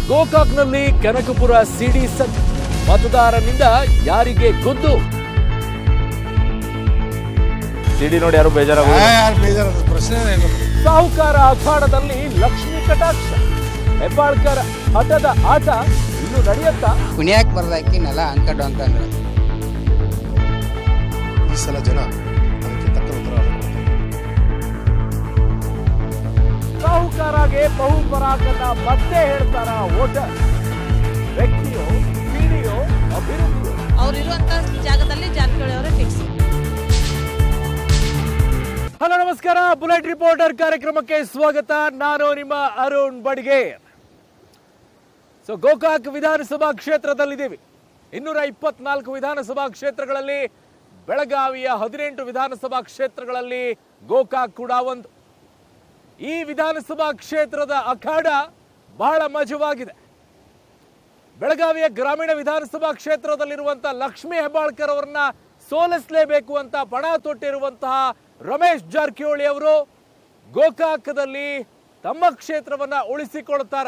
ಗೋಕಾಕ್ನಲ್ಲಿ ಕನಕಪುರ ಸಿಡಿ ಸತ್ ಮತದಾರನಿಂದ ಯಾರಿಗೆ ಗುದ್ದು ಸಿಡಿ ನೋಡಿ ಯಾರು ಬೇಜಾರಾಗ ಯಾರು ಬೇಜಾರದ ಪ್ರಶ್ನೆನೇ ಇಲ್ಲ ಸಾಹುಕಾರ ಅಖಾಡದಲ್ಲಿ ಲಕ್ಷ್ಮೀ ಕಟಾಕ್ಷ ಹೆಬ್ಬಾಳ್ಕರ್ ಹಠದ ಆಟ ಇನ್ನು ನಡೆಯುತ್ತಾ ಕುಣಿಯಾಕ್ ಬರ್ದಾಕಿ ನೆಲ ಅಂಕಡು ಅಂತಂದ್ರೆ ಈ ಸಲ ಜನ ಅದಕ್ಕೆ ತಕ್ಕ ಉತ್ತರ ಸಾಹುಕಾರಗೆ ಬಹುಪರಾಕನ್ನ ಮತ್ತೆ ಹೇಳ್ತಾರ ವೋಟರ್ ವ್ಯಕ್ತಿಯೋ ಸಿಡಿಯೋ ಅಭಿವೃದ್ಧಿಯೋ ಅವ್ರು ಇರುವಂತ ಜಾಗದಲ್ಲಿ ಜಾರಕಿಹೊಳಿ ಅವರೇ ಫಿಕ್ಸ್ ಹಲೋ ನಮಸ್ಕಾರ ಬುಲೆಟ್ ರಿಪೋರ್ಟರ್ ಕಾರ್ಯಕ್ರಮಕ್ಕೆ ಸ್ವಾಗತ ನಾನು ನಿಮ್ಮ ಅರುಣ್ ಬಡ್ಗೇರ್ ಸೊ ಗೋಕಾಕ್ ವಿಧಾನಸಭಾ ಕ್ಷೇತ್ರದಲ್ಲಿದ್ದೀವಿ ಇನ್ನೂರ ಇಪ್ಪತ್ನಾಲ್ಕು ವಿಧಾನಸಭಾ ಕ್ಷೇತ್ರಗಳಲ್ಲಿ ಬೆಳಗಾವಿಯ ಹದಿನೆಂಟು ವಿಧಾನಸಭಾ ಕ್ಷೇತ್ರಗಳಲ್ಲಿ ಗೋಕಾಕ್ ಕೂಡ ಒಂದು ಈ ವಿಧಾನಸಭಾ ಕ್ಷೇತ್ರದ ಅಖಾಡ ಬಹಳ ಮಜವಾಗಿದೆ ಬೆಳಗಾವಿಯ ಗ್ರಾಮೀಣ ವಿಧಾನಸಭಾ ಕ್ಷೇತ್ರದಲ್ಲಿರುವಂತಹ ಲಕ್ಷ್ಮೀ ಹೆಬ್ಬಾಳ್ಕರ್ ಅವರನ್ನ ಸೋಲಿಸಲೇಬೇಕು ಅಂತ ಪಣ ತೊಟ್ಟಿರುವಂತಹ ರಮೇಶ್ ಜಾರಕಿಹೊಳಿ ಅವರು ಗೋಕಾಕದಲ್ಲಿ ತಮ್ಮ ಕ್ಷೇತ್ರವನ್ನ ಉಳಿಸಿಕೊಳ್ತಾರ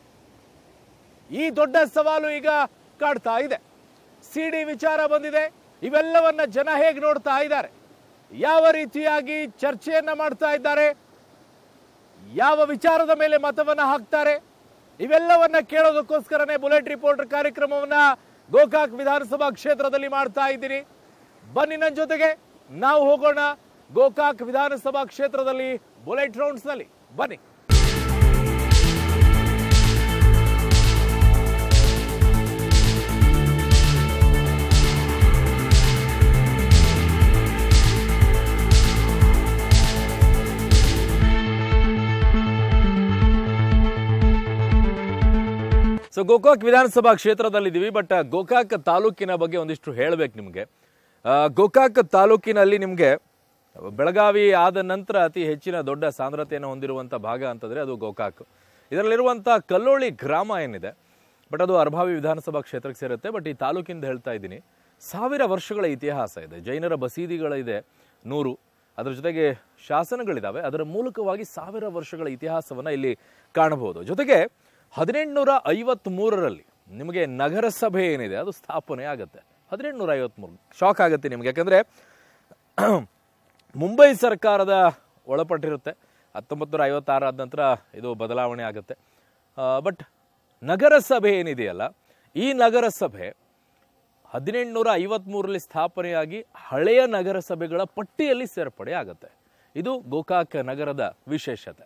ಈ ದೊಡ್ಡ ಸವಾಲು ಈಗ ಕಾಡ್ತಾ ಇದೆ ಸಿಡಿ ವಿಚಾರ ಬಂದಿದೆ ಇವೆಲ್ಲವನ್ನ ಜನ ಹೇಗೆ ನೋಡ್ತಾ ಇದ್ದಾರೆ ಯಾವ ರೀತಿಯಾಗಿ ಚರ್ಚೆಯನ್ನ ಮಾಡ್ತಾ ಇದ್ದಾರೆ ಯಾವ ವಿಚಾರದ ಮೇಲೆ ಮತವನ್ನ ಹಾಕ್ತಾರೆ ಇವೆಲ್ಲವನ್ನ ಕೇಳೋದಕ್ಕೋಸ್ಕರನೇ ಬುಲೆಟ್ ರಿಪೋರ್ಟರ್ ಕಾರ್ಯಕ್ರಮವನ್ನ ಗೋಕಾಕ್ ವಿಧಾನಸಭಾ ಕ್ಷೇತ್ರದಲ್ಲಿ ಮಾಡ್ತಾ ಇದ್ದೀನಿ ಬನ್ನಿ ನನ್ನ ಜೊತೆಗೆ ನಾವು ಹೋಗೋಣ ಗೋಕಾಕ್ ವಿಧಾನಸಭಾ ಕ್ಷೇತ್ರದಲ್ಲಿ ಬುಲೆಟ್ ರೌಂಡ್ಸ್ ನಲ್ಲಿ ಬನ್ನಿ ಸೊ ಗೋಕಾಕ್ ವಿಧಾನಸಭಾ ಕ್ಷೇತ್ರದಲ್ಲಿದ್ದೀವಿ ಬಟ್ ಗೋಕಾಕ್ ತಾಲೂಕಿನ ಬಗ್ಗೆ ಒಂದಿಷ್ಟು ಹೇಳಬೇಕು ನಿಮಗೆ ಗೋಕಾಕ್ ತಾಲೂಕಿನಲ್ಲಿ ನಿಮಗೆ ಬೆಳಗಾವಿ ಆದ ನಂತರ ಅತಿ ಹೆಚ್ಚಿನ ದೊಡ್ಡ ಸಾಂದ್ರತೆಯನ್ನು ಹೊಂದಿರುವಂಥ ಭಾಗ ಅಂತಂದರೆ ಅದು ಗೋಕಾಕ್ ಇದರಲ್ಲಿರುವಂಥ ಕಲ್ಲೋಳಿ ಗ್ರಾಮ ಏನಿದೆ ಬಟ್ ಅದು ಅರ್ಭಾವಿ ವಿಧಾನಸಭಾ ಕ್ಷೇತ್ರಕ್ಕೆ ಸೇರುತ್ತೆ ಬಟ್ ಈ ತಾಲೂಕಿಂದ ಹೇಳ್ತಾ ಇದ್ದೀನಿ ಸಾವಿರ ವರ್ಷಗಳ ಇತಿಹಾಸ ಇದೆ ಜೈನರ ಬಸೀದಿಗಳಿದೆ ನೂರು ಅದರ ಜೊತೆಗೆ ಶಾಸನಗಳಿದಾವೆ ಅದರ ಮೂಲಕವಾಗಿ ಸಾವಿರ ವರ್ಷಗಳ ಇತಿಹಾಸವನ್ನ ಇಲ್ಲಿ ಕಾಣಬಹುದು ಜೊತೆಗೆ ಹದಿನೆಂಟುನೂರ ಐವತ್ಮೂರರಲ್ಲಿ ನಿಮಗೆ ನಗರಸಭೆ ಏನಿದೆ ಅದು ಸ್ಥಾಪನೆ ಆಗುತ್ತೆ ಹದಿನೆಂಟುನೂರ ಐವತ್ಮೂರು ಶಾಕ್ ಆಗುತ್ತೆ ನಿಮಗೆ ಯಾಕಂದ್ರೆ ಮುಂಬೈ ಸರ್ಕಾರದ ಒಳಪಟ್ಟಿರುತ್ತೆ ಹತ್ತೊಂಬತ್ತು ನೂರ ಐವತ್ತಾರು ಆದ ನಂತರ ಇದು ಬದಲಾವಣೆ ಆಗುತ್ತೆ ಬಟ್ ನಗರಸಭೆ ಏನಿದೆಯಲ್ಲ ಈ ನಗರಸಭೆ ಹದಿನೆಂಟುನೂರ ಐವತ್ಮೂರರಲ್ಲಿ ಸ್ಥಾಪನೆಯಾಗಿ ಹಳೆಯ ನಗರಸಭೆಗಳ ಪಟ್ಟಿಯಲ್ಲಿ ಸೇರ್ಪಡೆ ಆಗುತ್ತೆ ಇದು ಗೋಕಾಕ್ ನಗರದ ವಿಶೇಷತೆ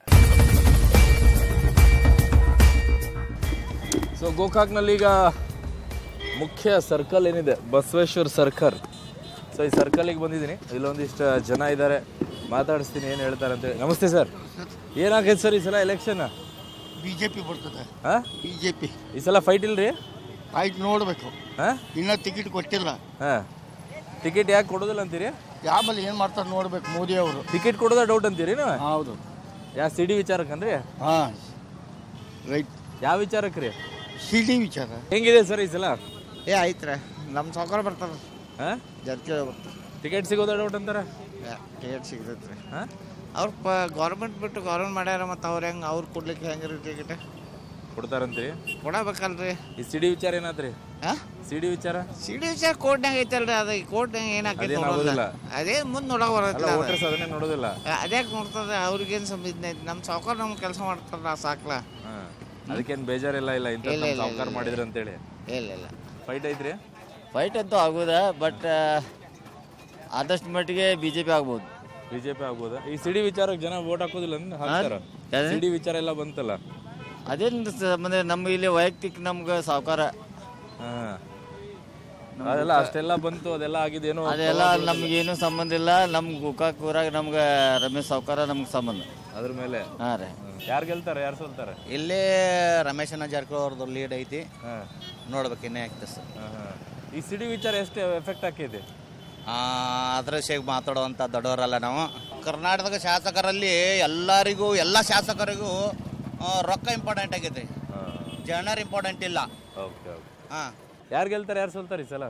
ಸೊ ಗೋಕಾಕ್ನಲ್ಲಿ ಈಗ ಮುಖ್ಯ ಸರ್ಕಲ್ ಏನಿದೆ ಬಸವೇಶ್ವರ್ ಸರ್ಕಲ್ ಸೊ ಈ ಸರ್ಕಲ್ಗೆ ಬಂದಿದ್ದೀನಿ ಇಲ್ಲೊಂದಿಷ್ಟು ಜನ ಇದ್ದಾರೆ ಮಾತಾಡಿಸ್ತೀನಿ ಏನು ಹೇಳ್ತಾರೆ ಅಂತೇಳಿ ನಮಸ್ತೆ ಸರ್ ಏನಾಗೈತೆ ಸರ್ ಈ ಸಲ ಎಲೆಕ್ಷನ್ ಬಿಜೆಪಿ ಬರ್ತದೆ ಹಾಂ ಬಿಜೆಪಿ ಈ ಸಲ ಫೈಟ್ ಇಲ್ರಿ ಆಯ್ತು ನೋಡಬೇಕು ಹಾಂ ಇನ್ನೂ ಟಿಕೆಟ್ ಕೊಟ್ಟಿಲ್ಲ ಹಾಂ ಟಿಕೆಟ್ ಯಾಕೆ ಕೊಡೋದಿಲ್ಲ ಅಂತೀರಿ ಆಮೇಲೆ ಏನು ಮಾಡ್ತಾರೆ ನೋಡ್ಬೇಕು ಮೋದಿ ಅವರು ಟಿಕೆಟ್ ಕೊಡೋದ ಡೌಟ್ ಅಂತೀರಿ ನೀವು ಹೌದು ಯಾ ಸಿ ಡಿ ವಿಚಾರಕ್ಕನ್ರಿ ಹಾಂ ರೈಟ್ ಯಾವ ವಿಚಾರಕ್ಕೆ ರೀ ಸಿ ಡಿ ವಿಚಾರ ಹೆಂಗಿದೆ ಸರ್ ಈ ಸಲ ಏ ಐತ್ರಿ ನಮ್ಮ ಸಾವುಕಾರ ಬರ್ತಾರ ಹಾಂ ಜಾರಕಿಹೊಳಿ ಬರ್ತಾರ ಟಿಕೆಟ್ ಸಿಗೋದ ಡೌಟ್ ಅಂತಾರ ಟಿಕೆಟ್ ಸಿಗ್ತೈತ್ರಿ ಹಾಂ ಅವ್ರು ಪ ಗೌರ್ಮೆಂಟ್ ಬಿಟ್ಟು ಗೌರ್ಮೆಂಟ್ ಮಾಡ್ಯಾರ ಮತ್ತು ಅವ್ರು ಹೆಂಗೆ ಅವ್ರು ಕೊಡ್ಲಿಕ್ಕೆ ಹೆಂಗೆ ರೀ ಟಿಕೆಟ್ ಕೊಡ್ತಾರಂತೀರಿ ಕೊಡಬೇಕಲ್ರಿ ಈ ಸಿ ಡಿ ವಿಚಾರ ಏನಾದ್ರಿ ಹಾಂ ಸಿ ಡಿ ವಿಚಾರ ಸಿ ಡಿ ವಿಚಾರ ಕೋರ್ಟ್ನಾಗ ಐತಲ್ರಿ ಅದು ಕೋರ್ಟ್ನಾಗ ಏನಾಕೈತಿ ಅದೇನ್ ನೋಡೋದಿಲ್ಲ ಆಗೋದಿಲ್ಲ. ಅದೇ ಮುಂದೆ ನೋಡಕ್ ಅಲ್ಲ ಬರತ್ತಿಲ್ಲ ವೋಟರ್ಸ್ ಅದನ್ನೇ ನೋಡೋದಿಲ್ಲ ಅದ್ಯಾಕೆ ನೋಡ್ತದೆ ಅವ್ರಿಗೇನು ಸಂಬಂಧ ಐತಿ ನಮ್ಮ ಸಾವುಕಾರ ನಮ್ಗೆ ಕೆಲಸ ಮಾಡ್ತಾರ ಸಾಕ್ಲಾ ಹಾಂ ಅದಕ್ಕೇನು ಬೇಜಾರಿಲ್ಲ ಇಲ್ಲ ಇಂಥ ಇಲ್ಲ, ಇಲ್ಲ, ಸಾವುಕಾರ ಇಲ್ಲ. ಮಾಡಿದ್ರು ಅಂತೇಳಿ ಇಲ್ಲ ಇಲ್ಲ ಫೈಟ್ ಐತ್ರಿ ಫೈಟ್ ಅಂತೂ ಆಗೋದ ಬಟ್ ಆದಷ್ಟು ಮಟ್ಟಿಗೆ ಬಿ ಜೆ ಪಿ ಆಗ್ಬೋದು ಬಿಜೆಪಿ ಆಗ್ಬೋದಾ ಈ ಸಿಡಿ ವಿಚಾರಕ್ಕೆ ಜನ ವೋಟ್ ಹಾಕೋದಿಲ್ಲ ಅಂದ್ರೆ ಹಾಕ್ತಾರ ಯಾವ್ದು? ಸಿಡಿ ವಿಚಾರ ಎಲ್ಲ ಬಂತಲ್ಲ ಅದೇನು ಸಂಬಂಧ ನಮ್ಮ ಇಲ್ಲಿ ವೈಯಕ್ತಿಕ ನಮ್ಗೆ ಸಾವುಕಾರ ಹಾಂ ಅದೆಲ್ಲ ಅಷ್ಟೆಲ್ಲ ಬಂತು ಅದೆಲ್ಲ ಆಗಿದೇನು ಅದೆಲ್ಲ ನಮ್ಗೇನು ಸಂಬಂಧ ಇಲ್ಲ ನಮ್ಮ ಗೋಕಾಕ್ ಊರಾಗ ನಮ್ಗೆ ರಮೇಶ್ ಸಾವುಕಾರ ನಮ್ಗೆ ಸಂಬಂಧ ಅದ್ರ ಮೇಲೆ ಹಾಂ ರೀ ಯಾರು ಗೆಲ್ತಾರೆ ಯಾರು ಸೋಲ್ತಾರೆ ಇಲ್ಲೇ ರಮೇಶನ ಜಾರಕಿಹೊಳಿ ಅವ್ರದ್ದು ಲೀಡ್ ಐತಿ ಹಾಂ ನೋಡ್ಬೇಕು ಇನ್ನೇ ಆಗ್ತದೆ ಸರ್ ಹಾಂ ಈ ಸಿಡಿ ವಿಚಾರ ಎಷ್ಟು ಎಫೆಕ್ಟ್ ಆಕೈತಿ ಅದ್ರ ವಿಷಯ ಮಾತಾಡುವಂಥ ದೊಡ್ಡವರಲ್ಲ ನಾವು ಕರ್ನಾಟಕದ ಶಾಸಕರಲ್ಲಿ ಎಲ್ಲರಿಗೂ ಎಲ್ಲ ಶಾಸಕರಿಗೂ ಆ, ರೊಕ್ಕ ಇಂಪಾರ್ಟೆಂಟ್ ಆಗೈತೆ ಜನರು ಇಂಪಾರ್ಟೆಂಟ್ ಇಲ್ಲ ಓಕೆ ಓಕೆ ಹಾಂ ಯಾರು ಗೆಲ್ತಾರೆ ಯಾರು ಸೋಲ್ತಾರೆ ಈ ಸಲ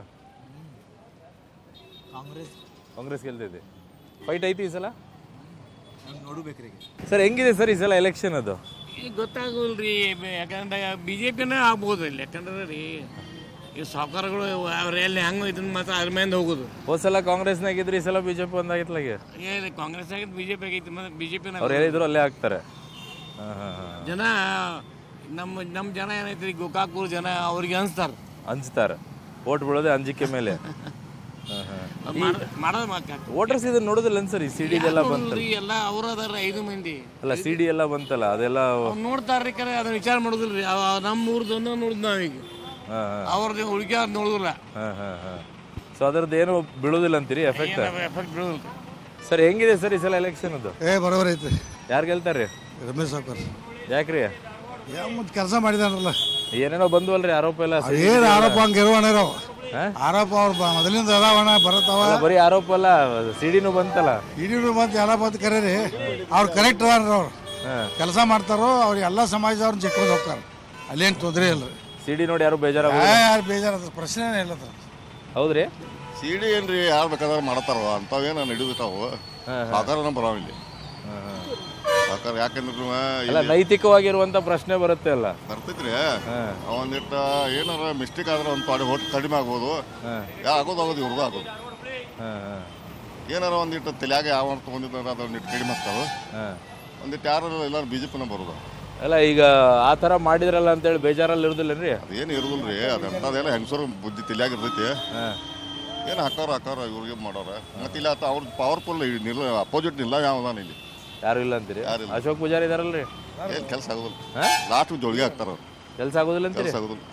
ಕಾಂಗ್ರೆಸ್ ಗೆಲ್ತೈತಿ ಫೈಟ್ ಐತಿ ಈ ಸಲ ನೋಡ್ಬೇಕ್ರಿ ಸರ್ ಹೆಂಗಿದೆ ಸರ್ ಈ ಸಲ ಎಲೆಕ್ಷನ್ ಅದು ಈಗ ಗೊತ್ತಾಗೋಲ್ರಿ ಯಾಕಂದ್ರೆ ಬಿ ಜೆ ಪಿನೇ ಆಗ್ಬೋದು ಇಲ್ಲಿ ಯಾಕಂದ್ರೆ ರೀ ಈ ಸಾವುಕಾರಗಳು ಅವ್ರು ಎಲ್ಲಿ ಹೆಂಗೆ ಇದನ್ನ ಮಾತ್ರ ಅದ್ರ ಮೇಲೆ ಹೋಗೋದು ಹೋದ್ ಸಲ ಕಾಂಗ್ರೆಸ್ನಾಗ ಇದ್ರಿ ಈ ಸಲ ಬಿಜೆಪಿ ಒಂದಾಗಿತ್ಲಾಗೆ ಏ ಕಾಂಗ್ರೆಸ್ ಆಗಿದ್ದು ಬಿ ಜೆ ಪಿ ಆಗೈತಿ ಮತ್ತೆ ಬಿ ಜೆ ಪಿನ ಅವ್ರು ಹೇಳಿದ್ರು ಅಲ್ಲೇ ಹಾಕ್ತಾರೆ ಹಾ ಹಾ ಹಾ ಜನ ನಮ್ಮ ನಮ್ಮ ಜನ ಏನೈತಿ ಗೋಕಾಕೂರು ಜನ ಅವ್ರಿಗೆ ಅನ್ಸ್ತಾರೆ ಹಂಚ್ತಾರೆ ಓಟ್ ಬೀಳೋದೇ ಅಂಜಿಕೆ ಮೇಲೆ ಮಾಡೋದು ಮಾತು ವೋಟರ್ಸ್ ಇದನ್ನ ನೋಡೋದಿಲ್ಲ ಅನ್ಸರಿ ಸಿ ಡಿ ಎಲ್ಲ ಬಂತಲ್ಲ ಎಲ್ಲ ಅವ್ರು ಅದಾರ ಐದು ಮಂದಿ ಅಲ್ಲ ಸಿ ಡಿ ಎಲ್ಲ ಬಂತಲ್ಲ ಅದೆಲ್ಲ ಅವ್ರು ನೋಡ್ತಾರ್ರಿ ಕರೆ ಅದನ್ನ ವಿಚಾರ ಮಾಡುದಿಲ್ರಿ ಅವ ನಮ್ಮ ಊರ್ದು ಒಂದೊಂದು ನೋಡಿದ್ ನಾವೀಗ ಹಾ ಹಾ ಅವ್ರದ್ದು ಹುಡುಗಿ ಅವ್ರು ನೋಡುದಿಲ್ಲ ಹಾ ಹಾ ಹಾ ಸೊ ಅದ್ರದ್ದು ಏನು ಬೀಳೋದಿಲ್ಲ ಅಂತೀರಿ ಎಫೆಕ್ಟ್ ಎಫೆಕ್ಟ್ ಬೀಳುದಿಲ್ಲ ಸರ್ ಹೆಂಗಿದೆ ಸರ್ ಈ ಸಲ ಎಲೆಕ್ಷನ್ ಅದು ಏ ಬರೋಬರ್ ಐತಿ ಯಾರು ಗೆಲ್ತಾರ್ರಿ ರಮೇಶ್ ಸಾವ್ಕರ್ ಯಾಕ್ರಿ ಯಾವ ಮತ್ತೆ ಕೆಲಸ ಮಾಡಿದಾನಲ್ಲ ಏನೇನೋ ಬಂದ್ವಲ್ರಿ ಆರೋಪ ಎಲ್ಲ ಏನು ಆರೋಪ ಹಂಗೆ ಇರುವಣ ಹಾ? ಆರೋಪ ಅವ್ರು ಬ- ಮೊದಲಿಂದ ಅದಾವಣ ಬರತ್ತವ ಅಲ್ಲ, ಬರೀ ಆರೋಪ ಅಲ್ಲ ಸಿಡಿನೂ ಬಂತಲ್ಲ ಇಡೀ ಬಂತು ಎಲ್ಲ ಬಂತು ಕರೀರಿ ಅವ್ರು ಕರೆಕ್ಟ್ ಅದಾರ ಅವ್ರು ಹಾ. ಕೆಲಸ ಮಾಡ್ತಾರೋ ಅವ್ರು ಎಲ್ಲ ಸಮಾಜದವ್ರನ್ನ ಚಿಕ್ಕೊಂಡು ಹೋಗ್ತಾರೆ ಅಲ್ಲೇನು ತೊಂದರೆ ಇಲ್ಲ ಸಿಡಿ ನೋಡಿ ಯಾರು ಬೇಜಾರಾಗ ಯಾರು ಬೇಜಾರದ ಪ್ರಶ್ನೆನೇ ಇಲ್ಲ ಅದ್ರ ಹೌದ್ರಿ ಸಿಡಿ ಏನ್ರಿ ಯಾರು ಬೇಕಾದ್ರೆ ಮಾಡತ್ತಾರ ಅಂಥವೇನು ನಡೆದಿರ್ತಾವು ಸಾಕಾರ ಬರಾವಿಲ್ಲ ಸಾಕಾರ ಯಾಕಂದ್ರೆ ಅಲ್ಲ ನೈತಿಕವಾಗಿರುವಂತ ಪ್ರಶ್ನೆ ಬರುತ್ತೆ ಅಲ್ಲ ಬರ್ತೈತ್ರಿ ಒಂದಿಟ್ಟು ಏನಾರ ಮಿಸ್ಟೇಕ್ ಆದ್ರೆ ಒಂದು ಪಾಡಿ ಹೊಟ್ಟು ಕಡಿಮೆ ಆಗ್ಬೋದು ಯಾ ಆಗೋದು ಆಗೋದು ಇವ್ರದ್ದು ಆಗೋದು ಹಾ ಹಾ ಏನಾರ ಒಂದಿಟ್ಟು ತಲೆಯಾಗ ಯಾವ ತೊಗೊಂಡಿದ್ರೆ ಅದು ಒಂದಿಟ್ಟು ಕಡಿಮೆ ಆಗ್ತಾವೆ ಹಾ ಒಂದಿಟ್ಟು ಯಾರು ಎಲ್ಲರೂ ಬಿ ಜೆ ಪಿನ ಬರೋದು ಅಲ್ಲ ಈಗ ಆ ತರ ಮಾಡಿದ್ರಲ್ಲ ಅಂತೇಳಿ ಬೇಜಾರಲ್ಲಿ ಇರುದಿಲ್ಲನ್ರಿ ಅದೇನು ಇರೋದಿಲ್ಲ ರೀ ಅದಂಥದ್ದೆಲ್ಲ ಹೆಂಗಸರು ಬುದ್ಧಿ ತಲೆಯಾಗ ಇರ್ತೈತಿ ಹಾ ಏನು ಹಾಕೋರು ಹಾಕೋರು ಇವ್ರಿಗೆ ಮಾಡೋರ ಮತ್ತೆ ಇಲ್ಲ ಅವ್ರ ಪವರ್ಫುಲ್ ನಿಲ್ಲ ಅಪೋಸಿಟ್ ನಿಲ್ಲ ಯಾವ್ದಾನ ಇಲ್ಲಿ ಯಾರು ಇಲ್ಲ ಅಂತೀರಿ ಯಾರಿಲ್ಲ. ಅಶೋಕ್ ಪೂಜಾರಿ ಇದಾರಲ್ರಿ ಏನು ಕೆಲಸ ಆಗೋದಿಲ್ಲ ಹಾ? ಲಾಸ್ಟ್ ಜೋಳಿಗೆ ಹಾಕ್ತಾರ ಅವ್ರು ಕೆಲ್ಸ ಆಗೋದಿಲ್ಲ ಅಂತೀರಿ ಕೆಲಸ ಆಗೋದಿಲ್ಲ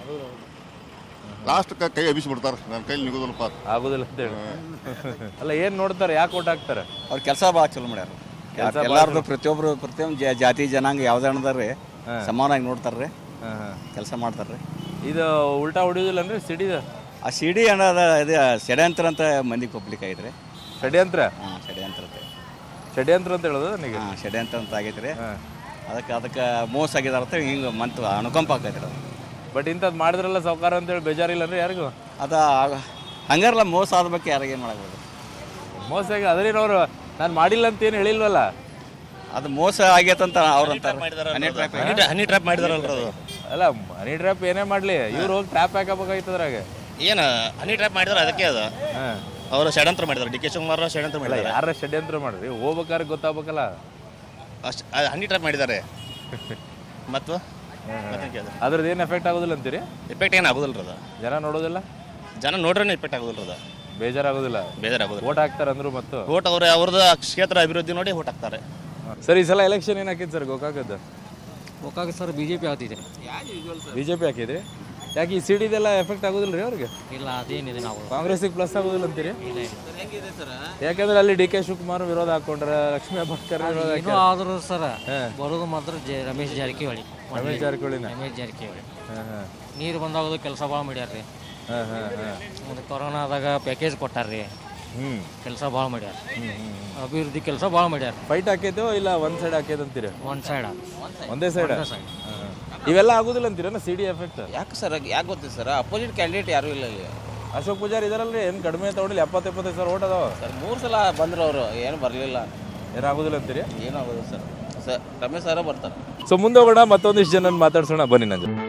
ಲಾಸ್ಟ್ ಕೈ ಎಬಿಸಿ ಬಿಡ್ತಾರೆ ನನ್ನ ಕೈಲಿ ನಿಗೋದಿಲ್ಲಪ್ಪ ಆಗೋದಿಲ್ಲ ಅಂತೇಳಿ ಅಲ್ಲ ಏನ್ ನೋಡ್ತಾರೆ ಯಾಕೆ ಓಟ್ ಹಾಕ್ತಾರೆ ಅವ್ರ ಕೆಲಸ ಭಾಳ ಚಲೋ ಮಾಡ್ಯಾರ ಕೆಲ್ಸ ಭಾಳ ಎಲ್ಲಾರ್ದು ಪ್ರತಿಯೊಬ್ರು ಪ್ರತಿಯೊಂದು ಜಾ- ಜಾತಿ ಜನಾಂಗ ಯಾವ್ದು ಅಣ್ಣದಾರ್ರಿ ಸಮಾನಾಗಿ ನೋಡ್ತಾರ್ರಿ ಹಾ ಹಾ ಕೆಲಸ ಮಾಡ್ತಾರ್ರಿ ಇದು ಉಲ್ಟಾ ಹೊಡಿಯೋದಿಲ್ಲನ್ರಿ ಸಿಡಿದ ಆ ಸಿಡಿ ಅನ್ನೋದ ಇದು ಷಡ್ಯಂತ್ರ ಅಂತ ಮಂದಿಗೆ ಒಪ್ಲಿಕ್ಕೆ ಐತ್ರಿ ಷಡ್ಯಂತ್ರ ಹಾಂ ಷಡ್ಯಂತ್ರ ಅಂತ ಷಡ್ಯಂತ್ರ ಅಂತ ಹೇಳೋದು ನನಗೆ ಹಾಂ ಷಡ್ಯಂತ್ರ ಅಂತ ಆಗೈತ್ರಿ ಅದಕ್ಕೆ ಅದಕ್ಕೆ ಮೋಸ ಆಗಿದಾರ ಅಂತ ಹಿಂಗೆ ಮಂತ್ ಅನುಕಂಪ ಆಕೈತ್ರಿ ಅದು ಬಟ್ ಇಂಥದ್ದು ಮಾಡಿದ್ರಲ್ಲ ಸಾವುಕಾರ ಅಂತೇಳಿ ಬೇಜಾರಿಲ್ಲ ಅಂದ್ರೆ ಯಾರಿಗೂ ಅದು ಹಂಗಾರಲ್ಲ ಮೋಸ ಆದ ಬಗ್ಗೆ ಯಾರಿಗೇನು ಮಾಡಬಹುದು ಮೋಸ ಆಗಿ ಅದ್ರೇನವ್ರು ನಾನು ಮಾಡಿಲ್ಲ ಅಂತ ಏನು ಹೇಳಿಲ್ವಲ್ಲ ಅದು ಮೋಸ ಆಗೈತಂತ ಅವ್ರಂತಾರೆ ಹನಿ ಟ್ರ್ಯಾಪ್ ಮಾಡಿದಾರಲ್ರ ಅದು ಅಲ್ಲ ಮನಿ ಟ್ರ್ಯಾಪ್ ಏನೇ ಮಾಡ್ಲಿ ಇವ್ರು ಹೋಗಿ ಟ್ರ್ಯಾಪ್ ಹಾಕಬೇಕಾಗಿತ್ತದ್ರಾಗ ಏನು ಹನಿ ಟ್ರ್ಯಾಪ್ ಮಾಡಿದಾರೆ ಅದಕ್ಕೆ ಅದು ಅವರು ಷಡ್ಯಂತ್ರ ಮಾಡಿದಾರೆ ಡಿ ಕೆ ಶಿವಕುಮಾರ್ ಷಡ್ಯಂತ್ರ ಅಲ್ಲ ಮಾಡಿದ್ದಾರೆ ಯಾರ ಷಡ್ಯಂತ್ರ ಮಾಡ್ರಿ ಹೋಗ್ಬೇಕಾದ್ರೆ ಗೊತ್ತಾಗ್ಬೇಕಲ್ಲ ಅಷ್ಟು ಹನಿ ಟ್ರ್ಯಾಪ್ ಮಾಡಿದ್ದಾರೆ ಮತ್ತು ಅದ್ರದ್ದು ಏನು ಎಫೆಕ್ಟ್ ಆಗೋದಿಲ್ಲ ಅಂತೀರಿ ಎಫೆಕ್ಟ್ ಏನು ಆಗೋದಿಲ್ಲ ಅದು ಜನ ನೋಡೋದಿಲ್ಲ ಜನ ನೋಡ್ರೆ ಎಫೆಕ್ಟ್ ಆಗೋದಿಲ್ಲ ಅದು ಬೇಜಾರಾಗೋದಿಲ್ಲ ಬೇಜಾರಾಗೋದಿಲ್ಲ ಓಟ್ ಹಾಕ್ತಾರೆ ಅಂದ್ರು ಮತ್ತು ಓಟ್ ಅವ್ರ ಅವ್ರದ್ದು ಕ್ಷೇತ್ರ ಅಭಿವೃದ್ಧಿ ನೋಡಿ ಓಟ್ ಹಾಕ್ತಾರೆ ಸರ್ ಈ ಸಲ ಎಲೆಕ್ಷನ್ ಏನು ಹಾಕಿದ್ ಸರ್ ಗೋಕಾಕದ್ದು Gokak sir B J P ಆಗ್ತಿದೆ ಬಿ ಜೆ ಪಿ ಹಾಕಿದ್ರಿ ಯಾಕೆ ಈ ಸಿಡಿದೆಲ್ಲ ಎಫೆಕ್ಟ್ ಆಗೋದಿಲ್ಲ ರೀ ಅವ್ರಿಗೆ ಇಲ್ಲ ಅದೇನಿದೆ ನಾವು ಕಾಂಗ್ರೆಸ್ಸಿಗೆ ಪ್ಲಸ್ ಆಗೋದಿಲ್ಲ ಅಂತೀರಿ ಯಾಕಂದ್ರೆ ಅಲ್ಲಿ ಡಿ ಕೆ ಶಿವಕುಮಾರ್ ವಿರೋಧ ಹಾಕೊಂಡ್ರ ಲಕ್ಷ್ಮೀ ಹೆಬ್ಬಾಳ್ಕರ್ ವಿರೋಧ ಏನೋ ಹಾಕ್ಯಾರ. ಆದ್ರೂ ಸರ್ ಬರೋದು ಮಾತ್ರ ಜೆ- ರಮೇಶ್ ಜಾರಕಿಹೊಳಿ ರಮೇಶ್ ಜಾರಕಿಹೊಳಿನ? ರಮೇಶ್ ಜಾರಕಿಹೊಳಿ ಹಾಂ ಹಾಂ ನೀರು ಬಂದಾಗದು ಕೆಲಸ ಭಾಳ ಮಾಡ್ಯಾರ್ರಿ ಹಾಂ ಹಾಂ ಹಾಂ ಮತ್ತು ಕೊರೋನಾದಾಗ ಪ್ಯಾಕೇಜ್ ಕೊಟ್ಟಾರ್ರಿ ಹ್ಞೂ ಕೆಲಸ ಭಾಳ ಮಾಡ್ಯಾರ ಅಭಿವೃದ್ಧಿ ಕೆಲಸ ಭಾಳ ಮಾಡ್ಯಾರ ಫೈಟ್ ಹಾಕೈತೋ ಇಲ್ಲ ಒಂದ್ ಸೈಡ್ ಹಾಕೈತೆ ಅಂತೀರಿ ಒಂದ್ ಸೈಡ್ ಒಂದೇ ಸೈಡ್ ಒಂದೇ side. ಇವೆಲ್ಲ ಆಗುದಿಲ್ಲ ಅಂತೀರ ಸಿ ಡಿ ಎಫೆಕ್ಟ್ ಯಾಕೆ ಸರ್ ಯಾಕೆ ಗೊತ್ತಿದೆ ಸರ್ ಅಪೋಸಿಟ್ ಕ್ಯಾಂಡಿಡೇಟ್ ಯಾರೂ ಇಲ್ಲ ಇಲ್ಲಿ ಅಶೋಕ್ ಪೂಜಾರಿ ಇದಾರಲ್ರಿ ಏನು ಕಡಿಮೆ ತಗೊಂಡಿಲ್ಲ ಎಪ್ಪತ್ತು ಎಪ್ಪತ್ತೈದು ಸಾವಿರ ಓಟ್ ಅದಾವ ಸರ್ ಮೂರು ಸಲ ಬಂದ್ರು ಅವರು ಏನು ಬರಲಿಲ್ಲ ಏನಾಗುದಿಲ್ಲ ಅಂತೀರಿ ಏನೂ ಆಗೋದು ಸರ್ ಸರ್ ರಮೇಶ್ ಸರ ಬರ್ತಾರೆ ಸೊ ಮುಂದೆ ಹೋಗೋಣ ಮತ್ತೊಂದಿಷ್ಟು ಜನ ಮಾತಾಡ್ಸೋಣ ಬನ್ನಿ ನನ್ನ ಜೊತೆ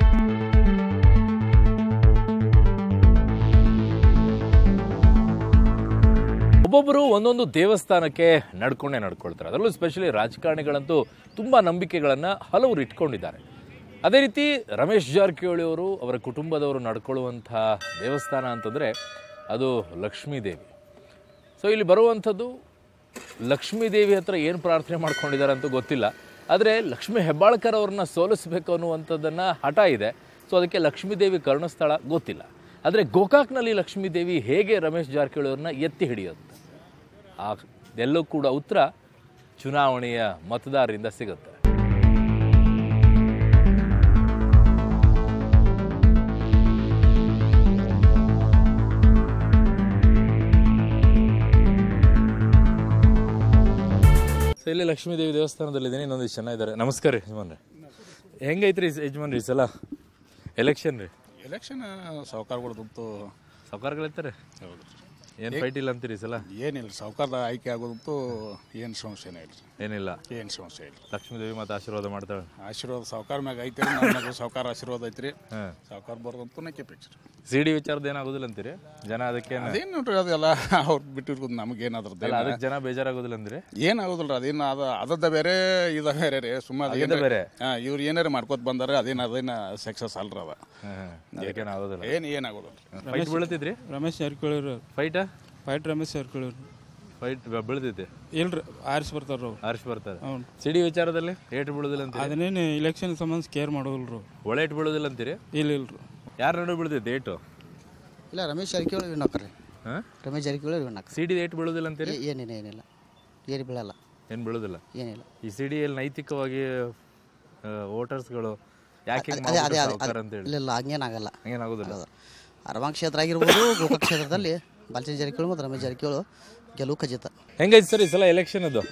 ಒಬ್ಬೊಬ್ಬರು ಒಂದೊಂದು ದೇವಸ್ಥಾನಕ್ಕೆ ನಡ್ಕೊಂಡೇ ನಡ್ಕೊಳ್ತಾರೆ ಅದರಲ್ಲೂ ಸ್ಪೆಷಲಿ ರಾಜಕಾರಣಿಗಳಂತೂ ತುಂಬ ನಂಬಿಕೆಗಳನ್ನು ಹಲವರು ಇಟ್ಕೊಂಡಿದ್ದಾರೆ ಅದೇ ರೀತಿ ರಮೇಶ್ ಜಾರಕಿಹೊಳಿ ಅವರು ಅವರ ಕುಟುಂಬದವರು ನಡ್ಕೊಳ್ಳುವಂಥ ದೇವಸ್ಥಾನ ಅಂತಂದರೆ ಅದು ಲಕ್ಷ್ಮೀ ದೇವಿ ಸೊ ಇಲ್ಲಿ ಬರುವಂಥದ್ದು ಲಕ್ಷ್ಮೀ ದೇವಿ ಹತ್ರ ಏನು ಪ್ರಾರ್ಥನೆ ಮಾಡ್ಕೊಂಡಿದ್ದಾರೆ ಅಂತ ಗೊತ್ತಿಲ್ಲ ಆದರೆ ಲಕ್ಷ್ಮೀ ಹೆಬ್ಬಾಳ್ಕರ್ ಅವ್ರನ್ನ ಸೋಲಿಸಬೇಕು ಅನ್ನುವಂಥದ್ದನ್ನು ಹಠ ಇದೆ ಸೊ ಅದಕ್ಕೆ ಲಕ್ಷ್ಮೀ ದೇವಿ ಕರ್ಣಸ್ಥಳ ಗೊತ್ತಿಲ್ಲ ಆದರೆ ಗೋಕಾಕ್ನಲ್ಲಿ ಲಕ್ಷ್ಮೀ ದೇವಿ ಹೇಗೆ ರಮೇಶ್ ಜಾರಕಿಹೊಳಿ ಅವ್ರನ್ನ ಎತ್ತಿ ಹಿಡಿಯುತ್ತೆ ಆ ಎಲ್ಲೂ ಕೂಡ ಉತ್ತರ ಚುನಾವಣೆಯ ಮತದಾರರಿಂದ ಸಿಗುತ್ತೆ ಸೊ ಇಲ್ಲಿ ಲಕ್ಷ್ಮೀ ದೇವಿ ದೇವಸ್ಥಾನದಲ್ಲಿದ್ದೀನಿ ಇನ್ನೊಂದಿಷ್ಟು ಜನ ಇದ್ದಾರೆ ನಮಸ್ಕಾರ ರೀ ಯಜಮಾನ್ರೆ ಹೆಂಗೈತ್ರಿ ಯಜಮಾನ್ರಿ ಈ ಸಲ ಎಲೆಕ್ಷನ್ ರೀ ಎಲೆಕ್ಷನ್ ಸಾವುಕಾರಗಳದಂತೂ ಸಾವುಕಾರಗಳಿರ್ತಾರೆ ಹೌದು ಏನು ಫೈಟ್ ಇಲ್ಲ ಅಂತೀರಿ ಈ ಸಲ ಏನಿಲ್ಲ ಸಾವುಕಾರದ ಆಯ್ಕೆ ಆಗೋದಂತೂ ಏನು ಸಮಸ್ಯೆನೇ ಇಲ್ಲ ಏನಿಲ್ಲ ಏನು ಸಮಸ್ಯೆ ಇಲ್ಲ ಲಕ್ಷ್ಮೀದೇವಿ ಮತ್ತೆ ಆಶೀರ್ವಾದ ಮಾಡ್ತಾಳೆ ಆಶೀರ್ವಾದ ಸಾವುಕಾರ ಮ್ಯಾಗ ಐತ್ರಿ ನನ್ನ ಮ್ಯಾಗ ಸಾವುಕಾರ ಆಶೀರ್ವಾದ ಐತ್ರಿ ಹಾಂ ಸಾವುಕಾರ ಬರ್ದಂತೂ ನಕ್ಕೆ ಪಿಕ್ಚರ್ ಸಿ ಡಿ ವಿಚಾರದ ಏನಾಗೋದಿಲ್ಲ ಅಂತೀರಿ ಜನ ಅದಕ್ಕೆ ಅದೇನು ನೋಡ್ರಿ ಅದೆಲ್ಲ ಅವ್ರು ಬಿಟ್ಟಿರ್ಬೋದು ನಮಗೇನಾದ್ರದ್ದು ಅಲ್ಲ ಅದಕ್ಕೆ ಜನ ಬೇಜಾರಾಗೋದಿಲ್ಲ ಅಂದ್ರಿ ಏನಾಗೋದಿಲ್ಲ ಅದೇನು ಅದ ಅದದ ಬೇರೆ ಇದ ಬೇರೆ ರೀ ಸುಮ್ಮ ಅದಿದ ಬೇರೆ. ಹಾಂ ಇವ್ರು ಏನಾರ ಮಾಡ್ಕೋತ ಬಂದಾರೆ ಅದೇನು ಅದೇನ ಸಕ್ಸಸ್ ಅಲ್ರ ಅದ ಅದಕ್ಕೇನು ಆಗೋದಿಲ್ಲ ಏನು ಏನಾಗೋದಿಲ್ಲ ಫೈಟ್ ಬೀಳ್ತಿದ್ರಿ Ramesh Jarkiholi fight fight Ramesh Jarkiholi fight ಬೀಳ್ತೈತಿ ಇಲ್ರಿ ಆರಿಸಿ ಬರ್ತಾರ ಅವ್ರು ಆರಿಸಿ ಬರ್ತಾರೆ ಹೌದು. ಸಿಡಿ ವಿಚಾರದಲ್ಲಿ ಏಟ್ ಬೀಳುದಿಲ್ಲ ಅಂತೀರಿ ಅದನ್ನೇನು ಇಲೆಕ್ಷನ್ ಸಂಬಂಧ ಕೇರ್ ಮಾಡೋದಿಲ್ರು ಒಳ್ಳೆ ಏಟ್ ಬೀಳುದಿಲ್ಲ ಅಂತೀರಿ ಇಲ್ಲ ಇಲ್ರಿ ಯಾರ ನಡುವೆ ಬೀಳ್ತೈತಿ ಏಟು ಇಲ್ಲ ರಮೇಶ್ ಜಾರಕಿಹೊಳಿ ವಿನ್ ಹಾಕ್ರಿ ಹಾಂ ರಮೇಶ್ ಜಾರಕಿಹೊಳಿ ವಿನ್ ಹಾಕ್ರಿ ಸಿ ಡಿ ಏಟ್ ಬೀಳುದಿಲ್ಲ ಅಂತೀರಿ ಏನಿಲ್ಲ ಏನಿಲ್ಲ ಏನು ಬೀಳಲ್ಲ ಏನು ಬೀಳುದಿಲ್ಲ ಏನಿಲ್ಲ ಈ ಸಿ ಡಿಯಲ್ಲಿ ನೈತಿಕವಾಗಿ ವೋಟರ್ಸ್ಗಳು ಯಾಕೆ ಹಿಂಗ್ ಅದೇ ಅದೇ ಮಾಡ್ಬಿಟ್ರು ಅದೇ ಸಾವ್ಕಾರ ಅಂತೇಳಿ ಇಲ್ಲ ಇಲ್ಲ ಹಂಗೇನಾಗಲ್ಲ ಹಂಗೇನಾಗೋದಿಲ್ಲ ಅರವಾಂಗ್ ಕ್ಷೇತ್ರ ಆಗಿರ್ಬೋದು ಗೋಕಾಕ್ ಕ್ಷೇತ್ರದಲ್ಲಿ ಬಾಲಚಂದ್ರ ಜಾರಕಿಹೊಳಿ ಮತ್ತು ರಮೇಶ್ ಜಾರಕಿಹೊಳಿ ಗೆಲುವು ಖಚಿತ ಹೆಂಗೈತಿ ಸರ್ ಈ ಸಲ ಎಲೆಕ್ಷನ್ ಅದು